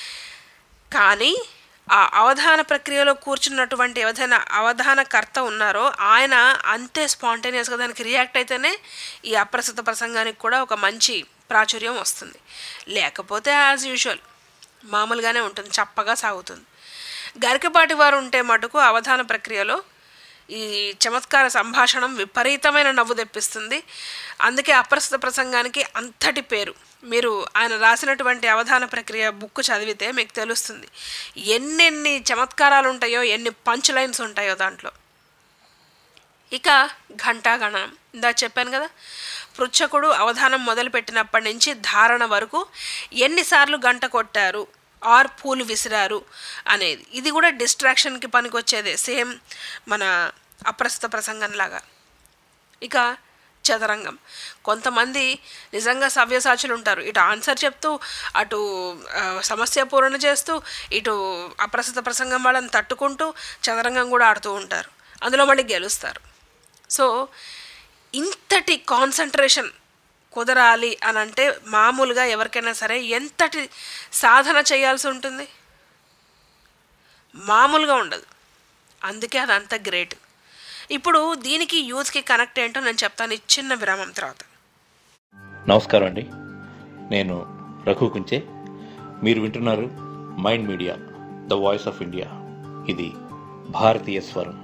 కానీ ఆ అవధాన ప్రక్రియలో కూర్చున్నటువంటి ఏదైనా అవధానకర్త ఉన్నారో ఆయన అంతే స్పాంటేనియస్గా దానికి రియాక్ట్ అయితేనే ఈ అప్రస్తుత ప్రసంగానికి కూడా ఒక మంచి ప్రాచుర్యం వస్తుంది లేకపోతే యాజ్ యూజువల్ మామూలుగానే ఉంటుంది చప్పగా సాగుతుంది గరికపాటి వారు ఉంటే మటుకు అవధాన ప్రక్రియలో ఈ చమత్కార సంభాషణం విపరీతమైన నవ్వు తెప్పిస్తుంది అందుకే అప్రస్తుత ప్రసంగానికి అంతటి పేరు మీరు ఆయన రాసినటువంటి అవధాన ప్రక్రియ బుక్ చదివితే మీకు తెలుస్తుంది ఎన్నెన్ని చమత్కారాలు ఉంటాయో ఎన్ని పంచ్ లైన్స్ ఉంటాయో దాంట్లో ఇక ఘంటాగణనం ఇందా చెప్పాను కదా పృచ్ఛకుడు అవధానం మొదలుపెట్టినప్పటి నుంచి ధారణ వరకు ఎన్నిసార్లు గంట కొట్టారు ఆర్ పూలు విసిరారు అనేది ఇది కూడా డిస్ట్రాక్షన్కి పనికొచ్చేదే సేమ్ మన అప్రస్తుత ప్రసంగంలాగా ఇక చదరంగం కొంతమంది నిజంగా సవ్యసాచులు ఉంటారు ఇటు ఆన్సర్ చెప్తూ అటు ఆ, సమస్య పూరణ చేస్తూ ఇటు అప్రస్తుత ప్రసంగం వాళ్ళని తట్టుకుంటూ చదరంగం కూడా ఆడుతూ ఉంటారు అందులో మళ్ళీ గెలుస్తారు సో ఇంతటి కాన్సన్ట్రేషన్ కుదరాలి అని అంటే మామూలుగా ఎవరికైనా సరే ఎంతటి సాధన చేయాల్సి ఉంటుంది మామూలుగా ఉండదు అందుకే అది అంత గ్రేట్ ఇప్పుడు దీనికి యూత్కి కనెక్ట్ ఏంటో నేను చెప్తాను ఈ చిన్న విరామం తర్వాత నమస్కారం అండి నేను రఘు కుంచే మీరు వింటున్నారు Mind Media the voice of India ఇది భారతీయ స్వరం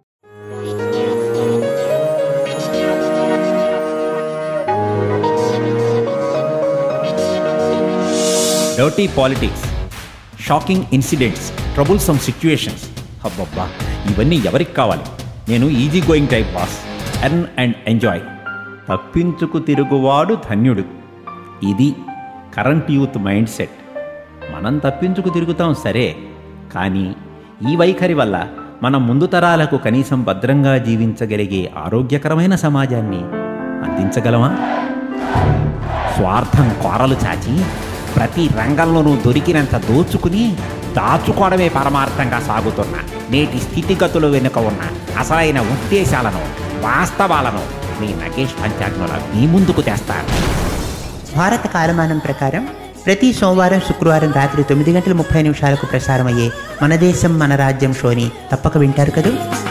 dirty politics shocking incidents troublesome situations అబ్బబ్బా ఇవన్నీ ఎవరికి కావాలి నేను easy going type boss earn and enjoy తప్పించుకు తిరుగువాడు ధన్యుడు ఇది కరెంట్ యూత్ మైండ్ సెట్ మనం తప్పించుకు తిరుగుతాం సరే కానీ ఈ వైఖరి వల్ల మనం ముందు తరాలకు కనీసం భద్రంగా జీవించగలిగే ఆరోగ్యకరమైన సమాజాన్ని అందించగలమా స్వార్థం కోరలు చాచి ప్రతి రంగంలోనూ దొరికినంత దోచుకుని దాచుకోవడమే పరమార్థంగా సాగుతున్న నేటి స్థితిగతులు వెనుక ఉన్న అసలైన ఉద్దేశాలను వాస్తవాలను మీ నగేష్ పంచాగ్నుల మీ ముందుకు తెస్తారు భారత కాలమానం ప్రకారం ప్రతి సోమవారం శుక్రవారం రాత్రి తొమ్మిది గంటల ముప్పై నిమిషాలకు ప్రసారమయ్యే మన దేశం మన రాజ్యం షోని తప్పక వింటారు కదూ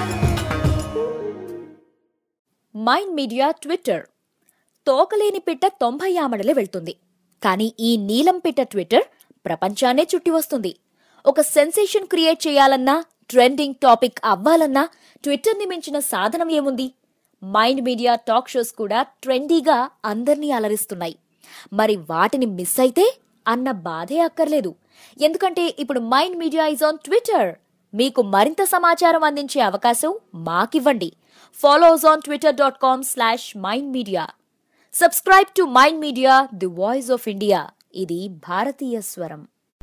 మైండ్ మీడియా ట్విట్టర్ తోకలేని పిట్ట తొంభై ఆమడలే వెళ్తుంది కానీ ఈ నీలం పిట్ట ట్విట్టర్ ప్రపంచాన్నే చుట్టి వస్తుంది ఒక సెన్సేషన్ క్రియేట్ చేయాలన్నా ట్రెండింగ్ టాపిక్ అవ్వాలన్నా ట్విట్టర్ని మించిన సాధనం ఏముంది మైండ్ మీడియా టాక్ షోస్ కూడా ట్రెండీగా అందర్నీ అలరిస్తున్నాయి మరి వాటిని మిస్ అయితే అన్న బాధే అక్కర్లేదు ఎందుకంటే ఇప్పుడు Mind Media is on Twitter మీకు మరింత సమాచారం అందించే అవకాశం మాకివ్వండి follow us on Twitter dot com slash Mind Media subscribe to Mind Media the voice of India ఇది భారతీయ స్వరం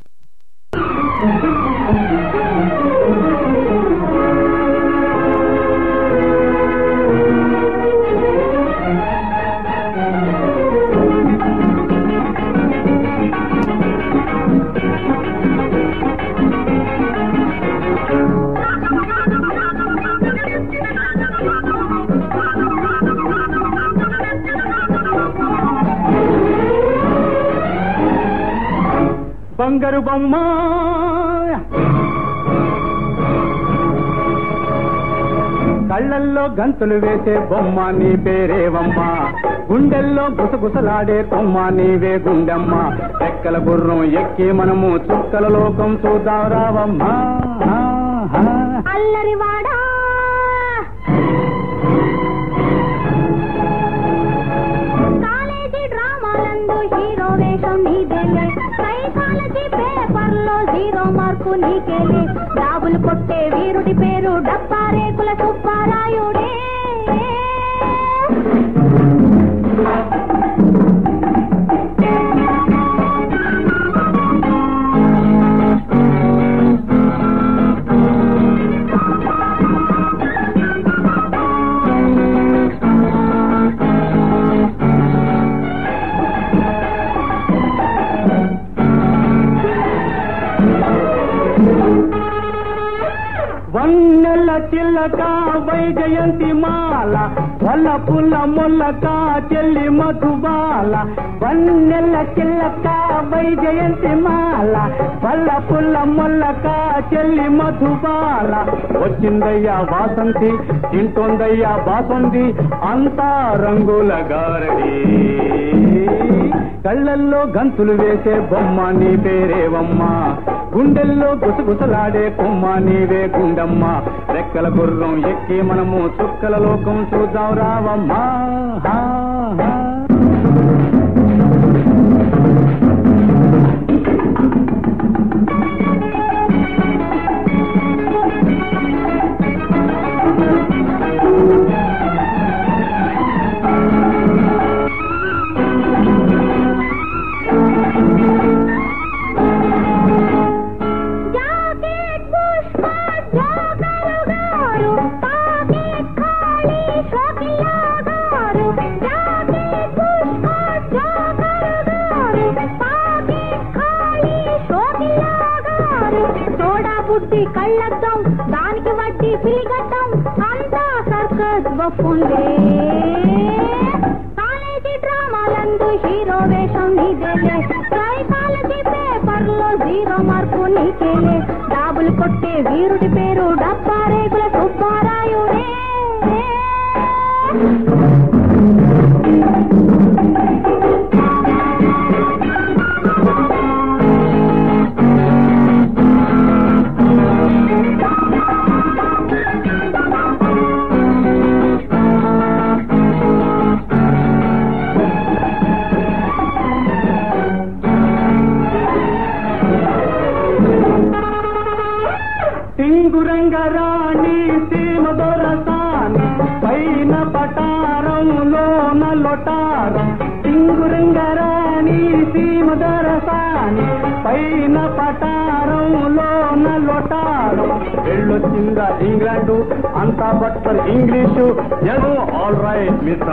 బంగారు బొమ్మ కళ్ళల్లో గంతులు వేసే బొమ్మ నీ పేరేవమ్మ గుండెల్లో గుసగుసలాడే కొమ్మ నీవే గుండమ్మ ఎక్కల గుర్రం ఎక్కి మనము చుక్కల లోకం చూద్దాం రావమ్మా అల్లరివాడా కాలేజీ డ్రామాలందు హీరో వేషం నీదే నీదేలే సైకాలజీ పేపర్లో జీరో మార్కు నీకేలే డాబులు కొట్టే వీరుడి పేరు డబ్బా రేకుల సుబ్బారాయుడే వన్నెల చిల్లక వైజయంతి మాల వల్ల పుల్ల మొల్లక చెల్లి మధుబాల వన్నెల చిల్లక వైజయంతి మాల వల్ల పుల్ల మొల్లక చెల్లి మధుబాల వచ్చిందయ్యా వాసంతి తింటోందయ్యా బాసంది అంతా రంగుల గారడి కళ్ళల్లో గంతులు వేసే బొమ్మ నీ పేరేవమ్మా గుండెల్లో గుసగుసలాడే కొమ్మ నీవే గుండమ్మ రెక్కల గుర్రం ఎక్కి మనము చుక్కల లోకం చూద్దాం రావమ్మా హా, హా. జాకెట్ పుష్ప జోకరు గారు పాకెట్ ఖాళీ షోకియా గారు జాకెట్ పుష్ప జోకరు గారు పాకెట్ ఖాళీ షోకియా గారు సోడా బుడ్డి కళ్ళద్దం దానికి వడ్డీ పిలిగడ్డం అంతా సర్కస్ బఫుండే కాలేజీ డ్రామాలందు హీరో వేషం నీదేలే సైకాలజీ పేపర్లో జీరో మార్కు నీకేలే డాబులు కొట్టే వీరుడి పేరు డబ్బా రేగుల సుబ్బారాయుడే టింగురంగరాణి సీమ దొరసాని పైన పటారంలోన లొటారం టింగురంగరాణి సీమ దొరసాని పైన పటారంలోన లొటారం వెళ్ళొచ్చిందా ఇంగ్లాండు అంతా బట్టర్ ఇంగ్లీషు ఎదో ఆల్ రైట్ మిస్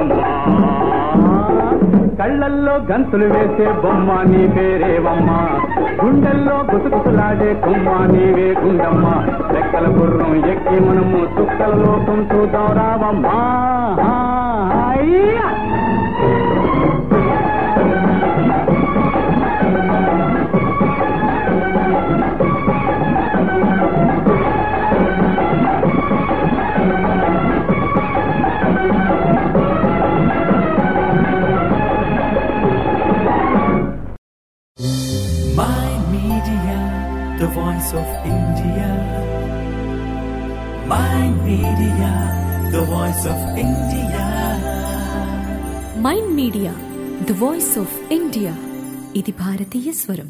కళ్ళల్లో గంతులు వేసే బొమ్మ నీ పేరేవమ్మా గుండెల్లో గుసగుసలాడే కొమ్మ నీవే గుండమ్మ రెక్కల గుర్రం ఎక్కి మనము చుక్కల లోకం చూద్దాం రావమ్మా హా, హయ్యా. Mind Media, the voice of India. Mind Media, the voice of India. Mind Media the voice of India ఇది భారతీయ స్వరం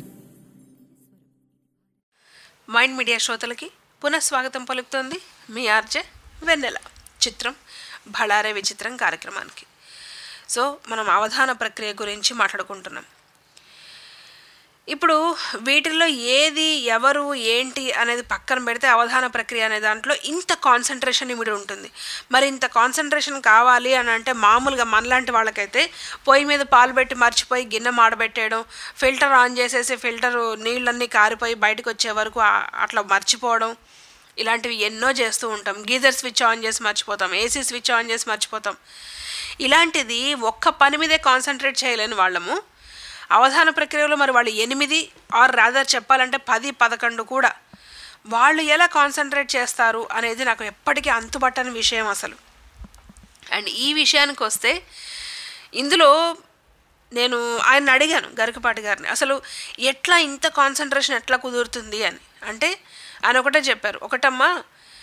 మైండ్ మీడియా శ్రోతలకి పునఃస్వాగతం పలుకుతోంది మీ ఆర్జే వెన్నెల చిత్రం భళారే విచిత్రం కార్యక్రమానికి సో మనం అవధాన ప్రక్రియ గురించి మాట్లాడుకుంటున్నాం ఇప్పుడు వీటిల్లో ఏది ఎవరు ఏంటి అనేది పక్కన పెడితే అవధాన ప్రక్రియ అనే దాంట్లో ఇంత కాన్సన్ట్రేషన్ ఇమిడి ఉంటుంది మరి ఇంత కాన్సన్ట్రేషన్ కావాలి అని అంటే మామూలుగా మనలాంటి వాళ్ళకైతే పొయ్యి మీద పాలు పెట్టి మర్చిపోయి గిన్నె మాడబెట్టేయడం ఫిల్టర్ ఆన్ చేసేసి ఫిల్టర్ నీళ్ళన్నీ కారిపోయి బయటకు వచ్చే వరకు ఆ- అట్లా మర్చిపోవడం ఇలాంటివి ఎన్నో చేస్తూ ఉంటాం గీజర్ స్విచ్ ఆన్ చేసి మర్చిపోతాం ఏసీ స్విచ్ ఆన్ చేసి మర్చిపోతాం ఇలాంటిది ఒక్క పని మీదే కాన్సన్ట్రేట్ చేయలేని వాళ్ళము అవధాన ప్రక్రియలో మరి వాళ్ళు ఎనిమిది ఆర్ రాదర్ చెప్పాలంటే పది పదకొండు కూడా వాళ్ళు ఎలా కాన్సన్ట్రేట్ చేస్తారు అనేది నాకు ఎప్పటికీ అంతుబట్టని విషయం అసలు అండ్ ఈ విషయానికి వస్తే ఇందులో నేను ఆయన అడిగాను గరికపాటి గారిని అసలు ఎట్లా ఇంత కాన్సన్ట్రేషన్ ఎట్లా కుదురుతుంది అని అంటే ఆయన ఒకటే చెప్పారు ఒకటమ్మా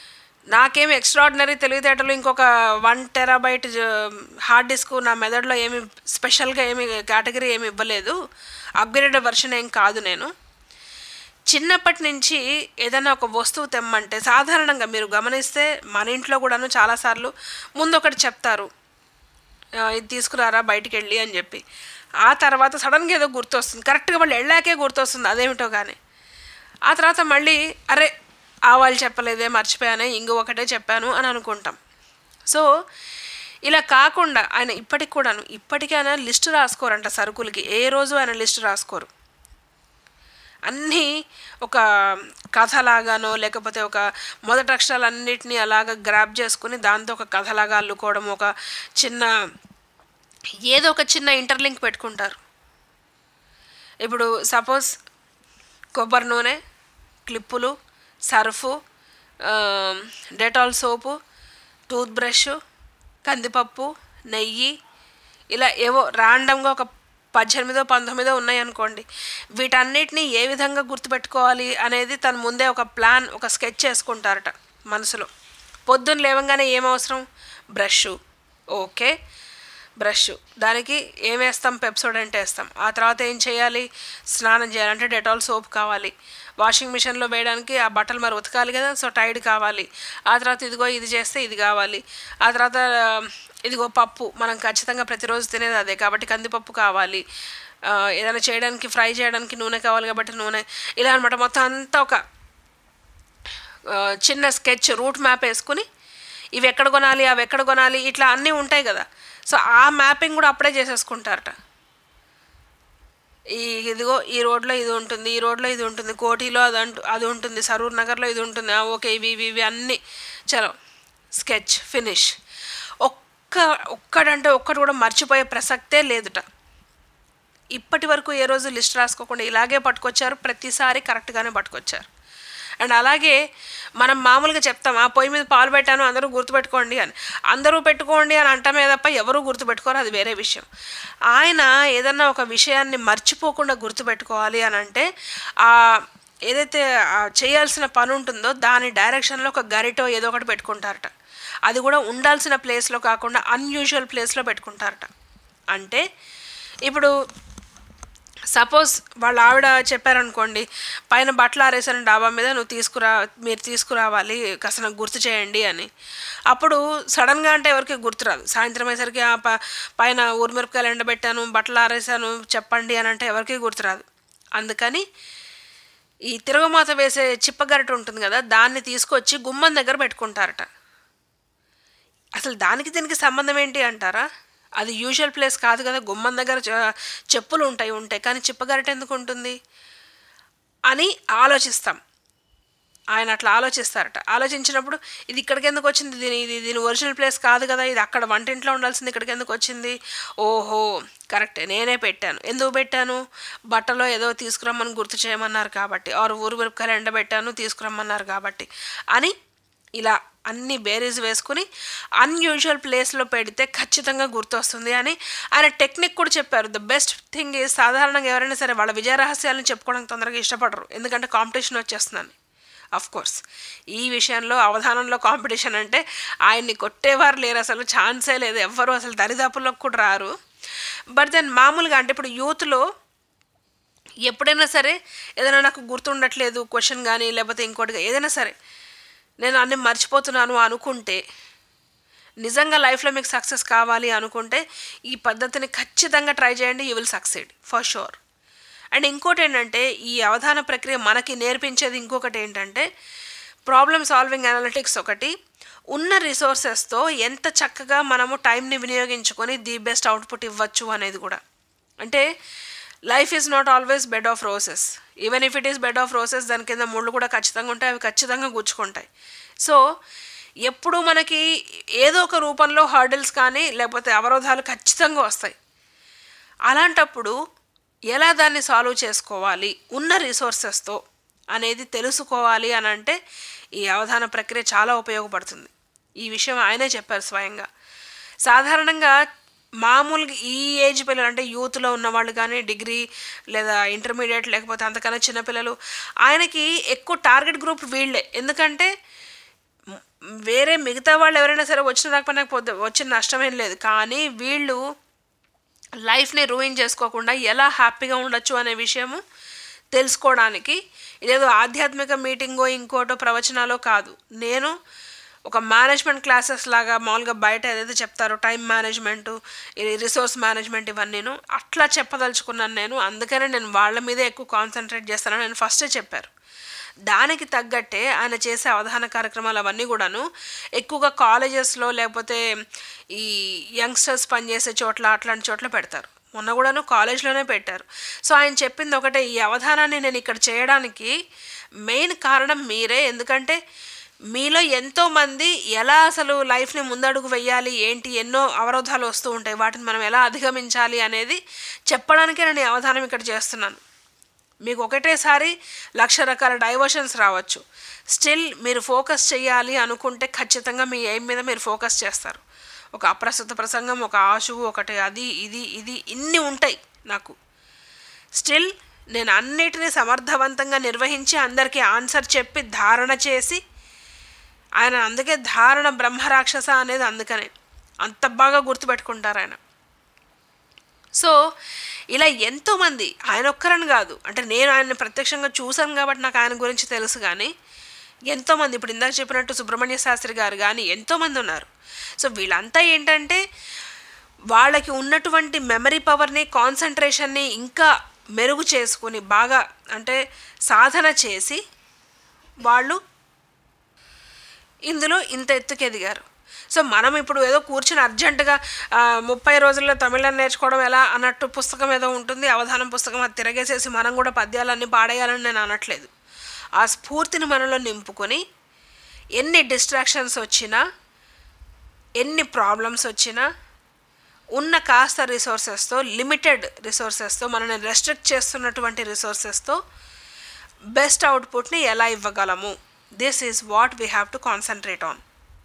నాకేమి ఎక్స్ట్రాడినరీ తెలివితేటలు ఇంకొక వన్ టెరాబైట్ హార్డ్ డిస్క్ నా మెదడులో ఏమి స్పెషల్గా ఏమి కేటగిరీ ఏమి ఇవ్వలేదు అప్గ్రేడెడ్ వర్షన్ ఏం కాదు నేను చిన్నప్పటి నుంచి ఏదైనా ఒక వస్తువు తెమ్మంటే సాధారణంగా మీరు గమనిస్తే మన ఇంట్లో కూడాను చాలాసార్లు ముందు ఒకటి చెప్తారు "ఆ, ఇది తీసుకురారా బయటికి వెళ్ళి అని చెప్పి ఆ తర్వాత సడన్గా ఏదో గుర్తొస్తుంది కరెక్ట్గా వాళ్ళు వెళ్ళాకే గుర్తొస్తుంది అదేమిటో కానీ ఆ తర్వాత మళ్ళీ అరే ఆవాలు చెప్పలేదే మర్చిపోయానే ఇంగు ఒకటే చెప్పాను అని అనుకుంటాం సో ఇలా కాకుండా ఆయన ఇప్పటికి కూడాను ఇప్పటికీ ఆయన లిస్టు రాసుకోరంట సరుకులకి ఏ రోజు ఆయన లిస్టు రాసుకోరు అన్నీ ఒక కథలాగానో లేకపోతే ఒక మొదటి అక్షరాలన్నిటినీ అలాగ గ్రాప్ చేసుకుని దాంతో ఒక కథలాగా అల్లుకోవడం ఒక చిన్న ఏదో ఒక చిన్న ఇంటర్లింక్ పెట్టుకుంటారు ఇప్పుడు సపోజ్ కొబ్బరి నూనె క్లిప్పులు సర్ఫు ఆ, డెటాల్ సోపు టూత్ బ్రష్ కందిపప్పు నెయ్యి ఇలా ఏవో ర్యాండమ్గా ఒక పద్దెనిమిదో పంతొమ్మిదో ఉన్నాయి అనుకోండి వీటన్నిటిని ఏ విధంగా గుర్తుపెట్టుకోవాలి అనేది తను ముందే ఒక ప్లాన్ ఒక స్కెచ్ చేసుకుంటారట మనసులో పొద్దున్న లేవంగానే ఏం అవసరం బ్రష్ ఓకే బ్రష్ దానికి ఏం వేస్తాం పెప్సోడెంట్ వేస్తాం ఆ తర్వాత ఏం చేయాలి స్నానం చేయాలంటే డెటాల్ సోప్ కావాలి వాషింగ్ మిషన్లో వేయడానికి ఆ బట్టలు మరి ఉతకాలి కదా సో టైడ్ కావాలి ఆ తర్వాత ఇదిగో ఇది చేస్తే ఇది కావాలి ఆ తర్వాత ఆ, ఇదిగో పప్పు మనం ఖచ్చితంగా ప్రతిరోజు తినేది అదే కాబట్టి కందిపప్పు కావాలి ఆ, ఏదైనా చేయడానికి ఫ్రై చేయడానికి నూనె కావాలి కాబట్టి నూనె ఇలా అనమాట మొత్తం అంతా ఒక ఆ, చిన్న స్కెచ్ రూట్ మ్యాప్ వేసుకుని ఇవి ఎక్కడ కొనాలి అవి ఎక్కడ కొనాలి ఇట్లా అన్నీ ఉంటాయి కదా సో ఆ మ్యాపింగ్ కూడా అప్పుడే చేసేసుకుంటారట ఈ ఇదిగో ఈ రోడ్లో ఇది ఉంటుంది ఈ రోడ్లో ఇది ఉంటుంది కోటిలో అది అంటు అది ఉంటుంది సరూర్ నగర్లో ఇది ఉంటుంది ఆ, ఓకే ఇవి ఇవి ఇవి అన్నీ చలో స్కెచ్ ఫినిష్ ఒక్క ఒక్కడంటే ఒక్కటి కూడా మర్చిపోయే ప్రసక్తే లేదుట ఇప్పటి వరకు ఏ రోజు లిస్ట్ రాసుకోకుండా ఇలాగే పట్టుకొచ్చారు ప్రతిసారి కరెక్ట్గానే పట్టుకొచ్చారు అండ్ అలాగే మనం మామూలుగా చెప్తాం ఆ పొయ్యి మీద పాలు పెట్టాను అందరూ గుర్తుపెట్టుకోండి అని అందరూ పెట్టుకోండి అని అంటమే తప్ప ఎవరూ గుర్తుపెట్టుకోరు అది వేరే విషయం ఆయన ఏదన్నా ఒక విషయాన్ని మర్చిపోకుండా గుర్తుపెట్టుకోవాలి అని అంటే ఆ ఏదైతే ఆ చేయాల్సిన పని ఉంటుందో దాని డైరెక్షన్లో ఒక గరిటో ఏదో ఒకటి పెట్టుకుంటారట అది కూడా ఉండాల్సిన ప్లేస్లో కాకుండా అన్యూజువల్ ప్లేస్లో పెట్టుకుంటారట అంటే ఇప్పుడు సపోజ్ వాళ్ళ ఆవిడ చెప్పారనుకోండి పైన బట్టలు ఆరేసిన డాబా మీద నువ్వు తీసుకురా మీరు తీసుకురావాలి కాస్త నాకు గుర్తు చేయండి అని అప్పుడు సడన్గా అంటే ఎవరికి గుర్తురాదు సాయంత్రం అయ్యేసరికి ఆ ప పైన ఊరిమిరపకాయలు ఎండబెట్టాను బట్టలు ఆరేసాను చెప్పండి అని అంటే ఎవరికి గుర్తురాదు అందుకని ఈ తిరగమాత వేసే చిప్పగరట ఉంటుంది కదా దాన్ని తీసుకొచ్చి గుమ్మం దగ్గర పెట్టుకుంటారట అసలు దానికి దీనికి సంబంధం ఏంటి అంటారా అది యూజువల్ ప్లేస్ కాదు కదా గుమ్మం దగ్గర చె- చెప్పులు ఉంటాయి ఉంటాయి కానీ చిప్పగరట ఎందుకు ఉంటుంది అని ఆలోచిస్తాం ఆయన అట్లా ఆలోచిస్తారట ఆలోచించినప్పుడు ఇది ఇక్కడికి ఎందుకు వచ్చింది దీని ఇది దీని ఒరిజినల్ ప్లేస్ కాదు కదా ఇది అక్కడ వంటింట్లో ఉండాల్సింది ఇక్కడికి ఎందుకు వచ్చింది ఓహో కరెక్టే నేనే పెట్టాను ఎందుకు పెట్టాను బట్టలో ఏదో తీసుకురమ్మని గుర్తు చేయమన్నారు కాబట్టి ఆరు ఊరు మిరపకాయలు ఎండబెట్టాను తీసుకురమ్మన్నారు కాబట్టి అని ఇలా అన్ని బేరీస్ వేసుకుని అన్యూజువల్ ప్లేస్లో పెడితే ఖచ్చితంగా గుర్తొస్తుంది అని ఆయన టెక్నిక్ కూడా చెప్పారు ద బెస్ట్ థింగ్ ఈజ్ సాధారణంగా ఎవరైనా సరే వాళ్ళ విజయ రహస్యాలను చెప్పుకోవడానికి తొందరగా ఇష్టపడరు ఎందుకంటే కాంపిటీషన్ వచ్చేస్తుందని అఫ్ కోర్స్ ఈ విషయంలో అవధానంలో కాంపిటీషన్ అంటే ఆయన్ని కొట్టేవారు లేరు అసలు ఛాన్సే లేదు ఎవ్వరు అసలు దరిదాపుల్లోకి కూడా రారు బట్ దెన్ మామూలుగా అంటే ఇప్పుడు యూత్లో ఎప్పుడైనా సరే ఏదైనా నాకు గుర్తుండట్లేదు క్వశ్చన్ కానీ లేకపోతే ఇంకోటిగా ఏదైనా సరే నేను అన్ని మర్చిపోతున్నాను అనుకుంటే నిజంగా లైఫ్లో మీకు సక్సెస్ కావాలి అనుకుంటే ఈ పద్ధతిని ఖచ్చితంగా ట్రై చేయండి you will succeed for sure and ఇంకోటి ఏంటంటే ఈ అవధాన ప్రక్రియ మనకి నేర్పించేది ఇంకొకటి ఏంటంటే ప్రాబ్లమ్ సాల్వింగ్ అనలిటిక్స్ ఒకటి ఉన్న రిసోర్సెస్తో ఎంత చక్కగా మనము టైంని వినియోగించుకొని ది బెస్ట్ అవుట్పుట్ ఇవ్వచ్చు అనేది కూడా అంటే life is not always bed of roses even if it is bed of roses దాని కింద ముళ్ళు కూడా ఖచ్చితంగా ఉంటాయి అవి ఖచ్చితంగా గుచ్చుకుంటాయి సో ఎప్పుడు మనకి ఏదో ఒక రూపంలో హర్డిల్స్ కానీ లేకపోతే అవరోధాలు ఖచ్చితంగా వస్తాయి అలాంటప్పుడు ఎలా దాన్ని సాల్వ్ చేసుకోవాలి ఉన్న రిసోర్సెస్తో అనేది తెలుసుకోవాలి అని అంటే ఈ అవధాన ప్రక్రియ చాలా ఉపయోగపడుతుంది ఈ విషయం ఆయనే చెప్పారు స్వయంగా సాధారణంగా మామూలుగా ఈ ఏజ్ పిల్లలు అంటే యూత్లో ఉన్నవాళ్ళు కానీ డిగ్రీ లేదా ఇంటర్మీడియట్ లేకపోతే అంతకన్నా చిన్నపిల్లలు ఆయనకి ఎక్కువ టార్గెట్ గ్రూప్ వీళ్ళే ఎందుకంటే మ్, వేరే మిగతా వాళ్ళు ఎవరైనా సరే వచ్చిన రాకపోయినా పొద్దు వచ్చిన నష్టమేం లేదు కానీ వీళ్ళు లైఫ్ని రూయిన్ చేసుకోకుండా ఎలా హ్యాపీగా ఉండొచ్చు అనే విషయము తెలుసుకోవడానికి ఇదేదో ఆధ్యాత్మిక మీటింగో ఇంకోటో ప్రవచనాలో కాదు నేను ఒక మేనేజ్మెంట్ క్లాసెస్ లాగా మామూలుగా బయట ఏదైతే చెప్తారో టైం మేనేజ్మెంట్ రిసోర్స్ మేనేజ్మెంట్ ఇవన్నీను అట్లా చెప్పదలుచుకున్నాను నేను అందుకనే నేను వాళ్ళ మీదే ఎక్కువ కాన్సన్ట్రేట్ చేస్తానని నేను ఫస్టే చెప్పారు దానికి తగ్గట్టే ఆయన చేసే అవధాన కార్యక్రమాలు అవన్నీ కూడాను ఎక్కువగా కాలేజెస్లో లేకపోతే ఈ యంగ్స్టర్స్ పనిచేసే చోట్ల అట్లాంటి చోట్ల పెడతారు మొన్న కూడాను కాలేజ్లోనే పెట్టారు సో ఆయన చెప్పింది ఒకటే ఈ అవధానాన్ని నేను ఇక్కడ చేయడానికి మెయిన్ కారణం మీరే ఎందుకంటే మీలో ఎంతోమంది ఎలా అసలు లైఫ్ని ముందడుగు వెయ్యాలి ఏంటి ఎన్నో అవరోధాలు వస్తూ ఉంటాయి వాటిని మనం ఎలా అధిగమించాలి అనేది చెప్పడానికే నేను ఈ అవధానం ఇక్కడ చేస్తున్నాను మీకు ఒకటేసారి లక్ష రకాల డైవర్షన్స్ రావచ్చు స్టిల్ మీరు ఫోకస్ చేయాలి అనుకుంటే ఖచ్చితంగా మీ ఎయిమ్ మీద మీరు ఫోకస్ చేస్తారు ఒక అప్రస్తుత ప్రసంగం ఒక ఆశు ఒకటి అది ఇది ఇది ఇన్ని ఉంటాయి నాకు స్టిల్ నేను అన్నిటినీ సమర్థవంతంగా నిర్వహించి అందరికీ ఆన్సర్ చెప్పి ధారణ చేసి ఆయన అందుకే ధారణ బ్రహ్మరాక్షస అనేది అందుకనే అంత బాగా గుర్తుపెట్టుకుంటారు ఆయన సో ఇలా ఎంతోమంది ఆయన ఒక్కరని కాదు అంటే నేను ఆయన్ని ప్రత్యక్షంగా చూశాను కాబట్టి నాకు ఆయన గురించి తెలుసు కానీ ఎంతోమంది ఇప్పుడు ఇందాక చెప్పినట్టు సుబ్రహ్మణ్య శాస్త్రి గారు కానీ ఎంతోమంది ఉన్నారు సో వీళ్ళంతా ఏంటంటే వాళ్ళకి ఉన్నటువంటి మెమరీ పవర్ని కాన్సన్ట్రేషన్ని ఇంకా మెరుగు చేసుకుని బాగా అంటే సాధన చేసి వాళ్ళు ఇందులో ఇంత ఎత్తుకు ఎదిగారు సో మనం ఇప్పుడు ఏదో కూర్చుని అర్జెంటుగా ఆ, ముప్పై రోజుల్లో తమిళం నేర్చుకోవడం ఎలా అన్నట్టు పుస్తకం ఏదో ఉంటుంది అవధానం పుస్తకం అది తిరగేసేసి మనం కూడా పద్యాలన్నీ పాడేయాలని నేను అనట్లేదు ఆ స్ఫూర్తిని మనలో నింపుకొని ఎన్ని డిస్ట్రాక్షన్స్ వచ్చినా ఎన్ని ప్రాబ్లమ్స్ వచ్చినా ఉన్న కాస్త రిసోర్సెస్తో లిమిటెడ్ రిసోర్సెస్తో మనల్ని రెస్ట్రిక్ట్ చేస్తున్నటువంటి రిసోర్సెస్తో బెస్ట్ అవుట్పుట్ని ఎలా ఇవ్వగలము this is what we have to concentrate on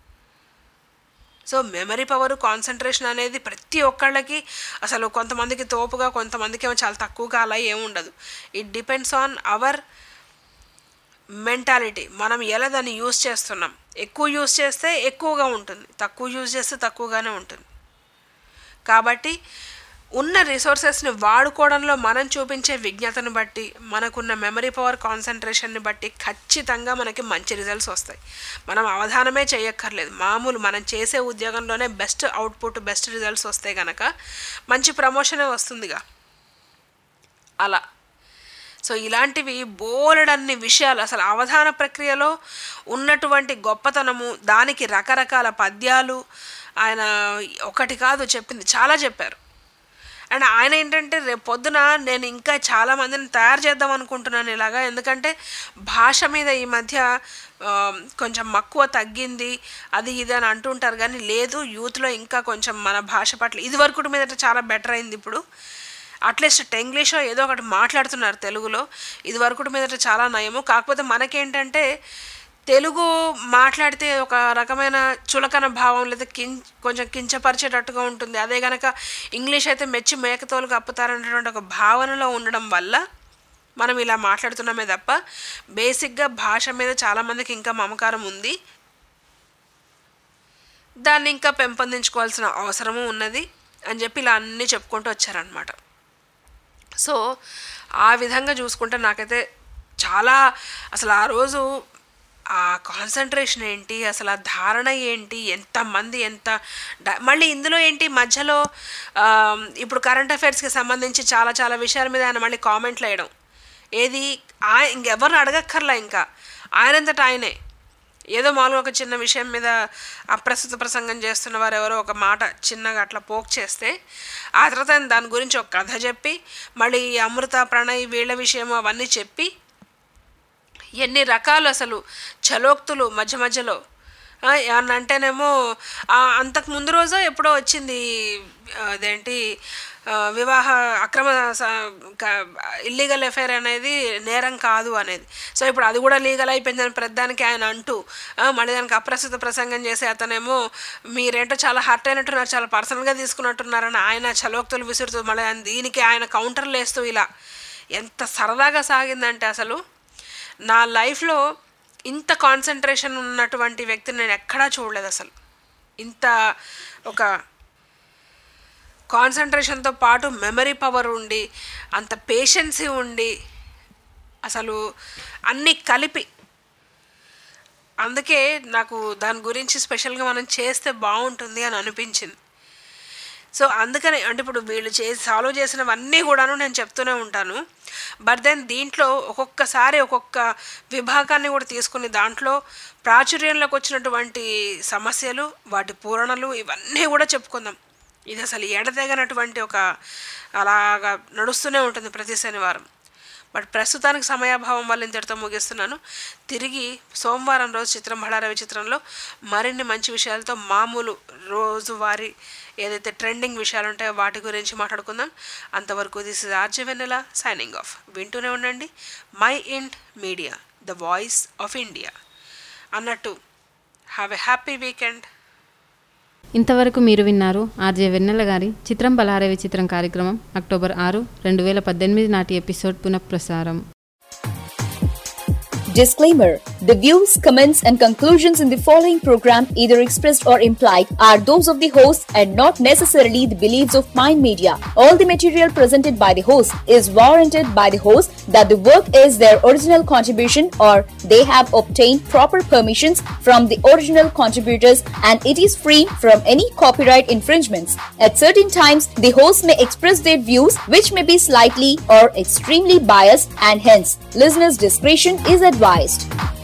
so memory power concentration అనేది ప్రతి ఒక్కళ్ళకి అసలు కొంతమందికి తోపుగా కొంతమందికి ఏమో చాలా తక్కువగా అలా ఏముండదు it depends on our mentality మనం ఎలా దాన్ని యూస్ చేస్తున్నాం ఎక్కువ యూస్ చేస్తే ఎక్కువగా ఉంటుంది తక్కువ యూస్ చేస్తే తక్కువగానే ఉంటుంది కాబట్టి ఉన్న రిసోర్సెస్ని వాడుకోవడంలో మనం చూపించే విజ్ఞతను బట్టి మనకున్న మెమరీ పవర్ కాన్సన్ట్రేషన్ని బట్టి ఖచ్చితంగా మనకి మంచి రిజల్ట్స్ వస్తాయి మనం అవధానమే చేయక్కర్లేదు మామూలు మనం చేసే ఉద్యోగంలోనే బెస్ట్ అవుట్పుట్ బెస్ట్ రిజల్ట్స్ వస్తే కనుక మంచి ప్రమోషనే వస్తుందిగా అలా సో ఇలాంటివి బోలెడన్ని విషయాలు అసలు అవధాన ప్రక్రియలో ఉన్నటువంటి గొప్పతనము దానికి రకరకాల పద్యాలు ఆయన ఒకటి కాదు చెప్పింది చాలా చెప్పారు అండ్ ఆయన ఏంటంటే రేపు పొద్దున నేను ఇంకా చాలా మందిని తయారు చేద్దాం అనుకుంటున్నాను ఇలాగా ఎందుకంటే భాష మీద ఈ మధ్య ఆ, కొంచెం మక్కువ తగ్గింది అది ఇది అని అంటుంటారు కానీ లేదు యూత్లో ఇంకా కొంచెం మన భాష పట్ల ఇది వరకు మీద చాలా బెటర్ అయింది ఇప్పుడు అట్లీస్ట్ ఇంగ్లీషో ఏదో ఒకటి మాట్లాడుతున్నారు తెలుగులో ఇది వరకు మీదట చాలా నయము కాకపోతే మనకేంటంటే తెలుగు మాట్లాడితే ఒక రకమైన చులకన భావం లేదా కిం కొంచెం కించపరిచేటట్టుగా ఉంటుంది అదే కనుక ఇంగ్లీష్ అయితే మెచ్చి మేకతోలు కప్పుతారనేటువంటి ఒక భావనలో ఉండడం వల్ల మనం ఇలా మాట్లాడుతున్నామే తప్ప బేసిక్గా భాష మీద చాలామందికి ఇంకా మమకారం ఉంది దాన్ని ఇంకా పెంపొందించుకోవాల్సిన అవసరము ఉన్నది అని చెప్పి ఇలా అన్నీ చెప్పుకుంటూ వచ్చారనమాట సో ఆ విధంగా చూసుకుంటే నాకైతే చాలా అసలు ఆ రోజు ఆ కాన్సన్ట్రేషన్ ఏంటి అసలు ఆ ధారణ ఏంటి ఎంతమంది ఎంత డ- మళ్ళీ ఇందులో ఏంటి మధ్యలో ఆ, ఇప్పుడు కరెంట్ అఫైర్స్కి సంబంధించి చాలా చాలా విషయాల మీద ఆయన మళ్ళీ కామెంట్లు వేయడం ఏది ఆ ఇంకెవరిని అడగక్కర్లా ఇంకా ఆయనంతట ఆయనే ఏదో మామూలుగా ఒక చిన్న విషయం మీద అప్రస్తుత ప్రసంగం చేస్తున్న వారు ఎవరో ఒక మాట చిన్నగా అట్లా పోక్ చేస్తే ఆ తర్వాత ఆయన దాని గురించి ఒక కథ చెప్పి మళ్ళీ ఈ అమృత ప్రణయ్ వీళ్ళ విషయం అవన్నీ చెప్పి ఎన్ని రకాలు అసలు చలోక్తులు మధ్య మధ్యలో ఆ, ఏమన్నా అంటేనేమో ఆ, అంతకు ముందు రోజో ఎప్పుడో వచ్చింది ఆ, అదేంటి ఆ, వివాహ అక్రమ ఇల్లీగల్ అఫైర్ అనేది నేరం కాదు అనేది సో ఇప్పుడు అది కూడా లీగల్ అయిపోయిందని ప్రధానికి ఆయన అంటూ ఆ, మళ్ళీ దానికి అప్రస్తుత ప్రసంగం చేసి అతనేమో మీరేంటో చాలా హర్ట్ అయినట్టున్నారు చాలా పర్సనల్గా తీసుకున్నట్టున్నారని ఆయన చలోక్తులు విసురుతూ మళ్ళీ ఆయన దీనికి ఆయన కౌంటర్లు వేస్తూ ఇలా ఎంత సరదాగా సాగిందంటే అసలు నా లైఫ్లో ఇంత కాన్సన్ట్రేషన్ ఉన్నటువంటి వ్యక్తిని నేను ఎక్కడా చూడలేదు అసలు ఇంత ఒక కాన్సన్ట్రేషన్తో పాటు మెమరీ పవర్ ఉండి అంత పేషెన్సీ ఉండి అసలు అన్నీ కలిపి అందుకే నాకు దాని గురించి స్పెషల్గా మనం చేస్తే బాగుంటుంది అని అనిపించింది సో అందుకని అంటే ఇప్పుడు వీళ్ళు చేసి సాల్వ్ చేసినవన్నీ కూడాను నేను చెప్తూనే ఉంటాను బట్ దెన్ దీంట్లో ఒక్కొక్కసారి ఒక్కొక్క విభాగాన్ని కూడా తీసుకుని దాంట్లో ప్రాచుర్యంలోకి వచ్చినటువంటి సమస్యలు వాటి పూరణలు ఇవన్నీ కూడా చెప్పుకుందాం ఇది అసలు ఎడతెగనటువంటి ఒక అలాగా నడుస్తూనే ఉంటుంది ప్రతి శనివారం బట్ ప్రస్తుతానికి సమయాభావం వల్ల ఇంతటితో ముగిస్తున్నాను తిరిగి సోమవారం రోజు చిత్రం బళారవి చిత్రంలో మరిన్ని మంచి విషయాలతో మామూలు రోజువారీ ఏదైతే ట్రెండింగ్ విషయాలు ఉంటాయో వాటి గురించి మాట్లాడుకుందాం అంతవరకు this is RJ Vennela signing off వింటూనే ఉండండి Mind Media the voice of India అన్నట్టు హ్యావ్ ఎ హ్యాపీ వీకెండ్ ఇంతవరకు మీరు విన్నారు ఆర్జే వెన్నెల గారి చిత్రం బలారవి చిత్రం కార్యక్రమం అక్టోబర్ ఆరు రెండు వేల పద్దెనిమిది నాటి ఎపిసోడ్ పునఃప్రసారం Disclaimer The views, comments, and conclusions in the following program, either expressed or implied, are those of the host and not necessarily the beliefs of Mind Media. All the material presented by the host is warranted by the host that the work is their original contribution or they have obtained proper permissions from the original contributors and it is free from any copyright infringements. At certain times, the host may express their views which may be slightly or extremely biased and hence listeners' discretion is advised.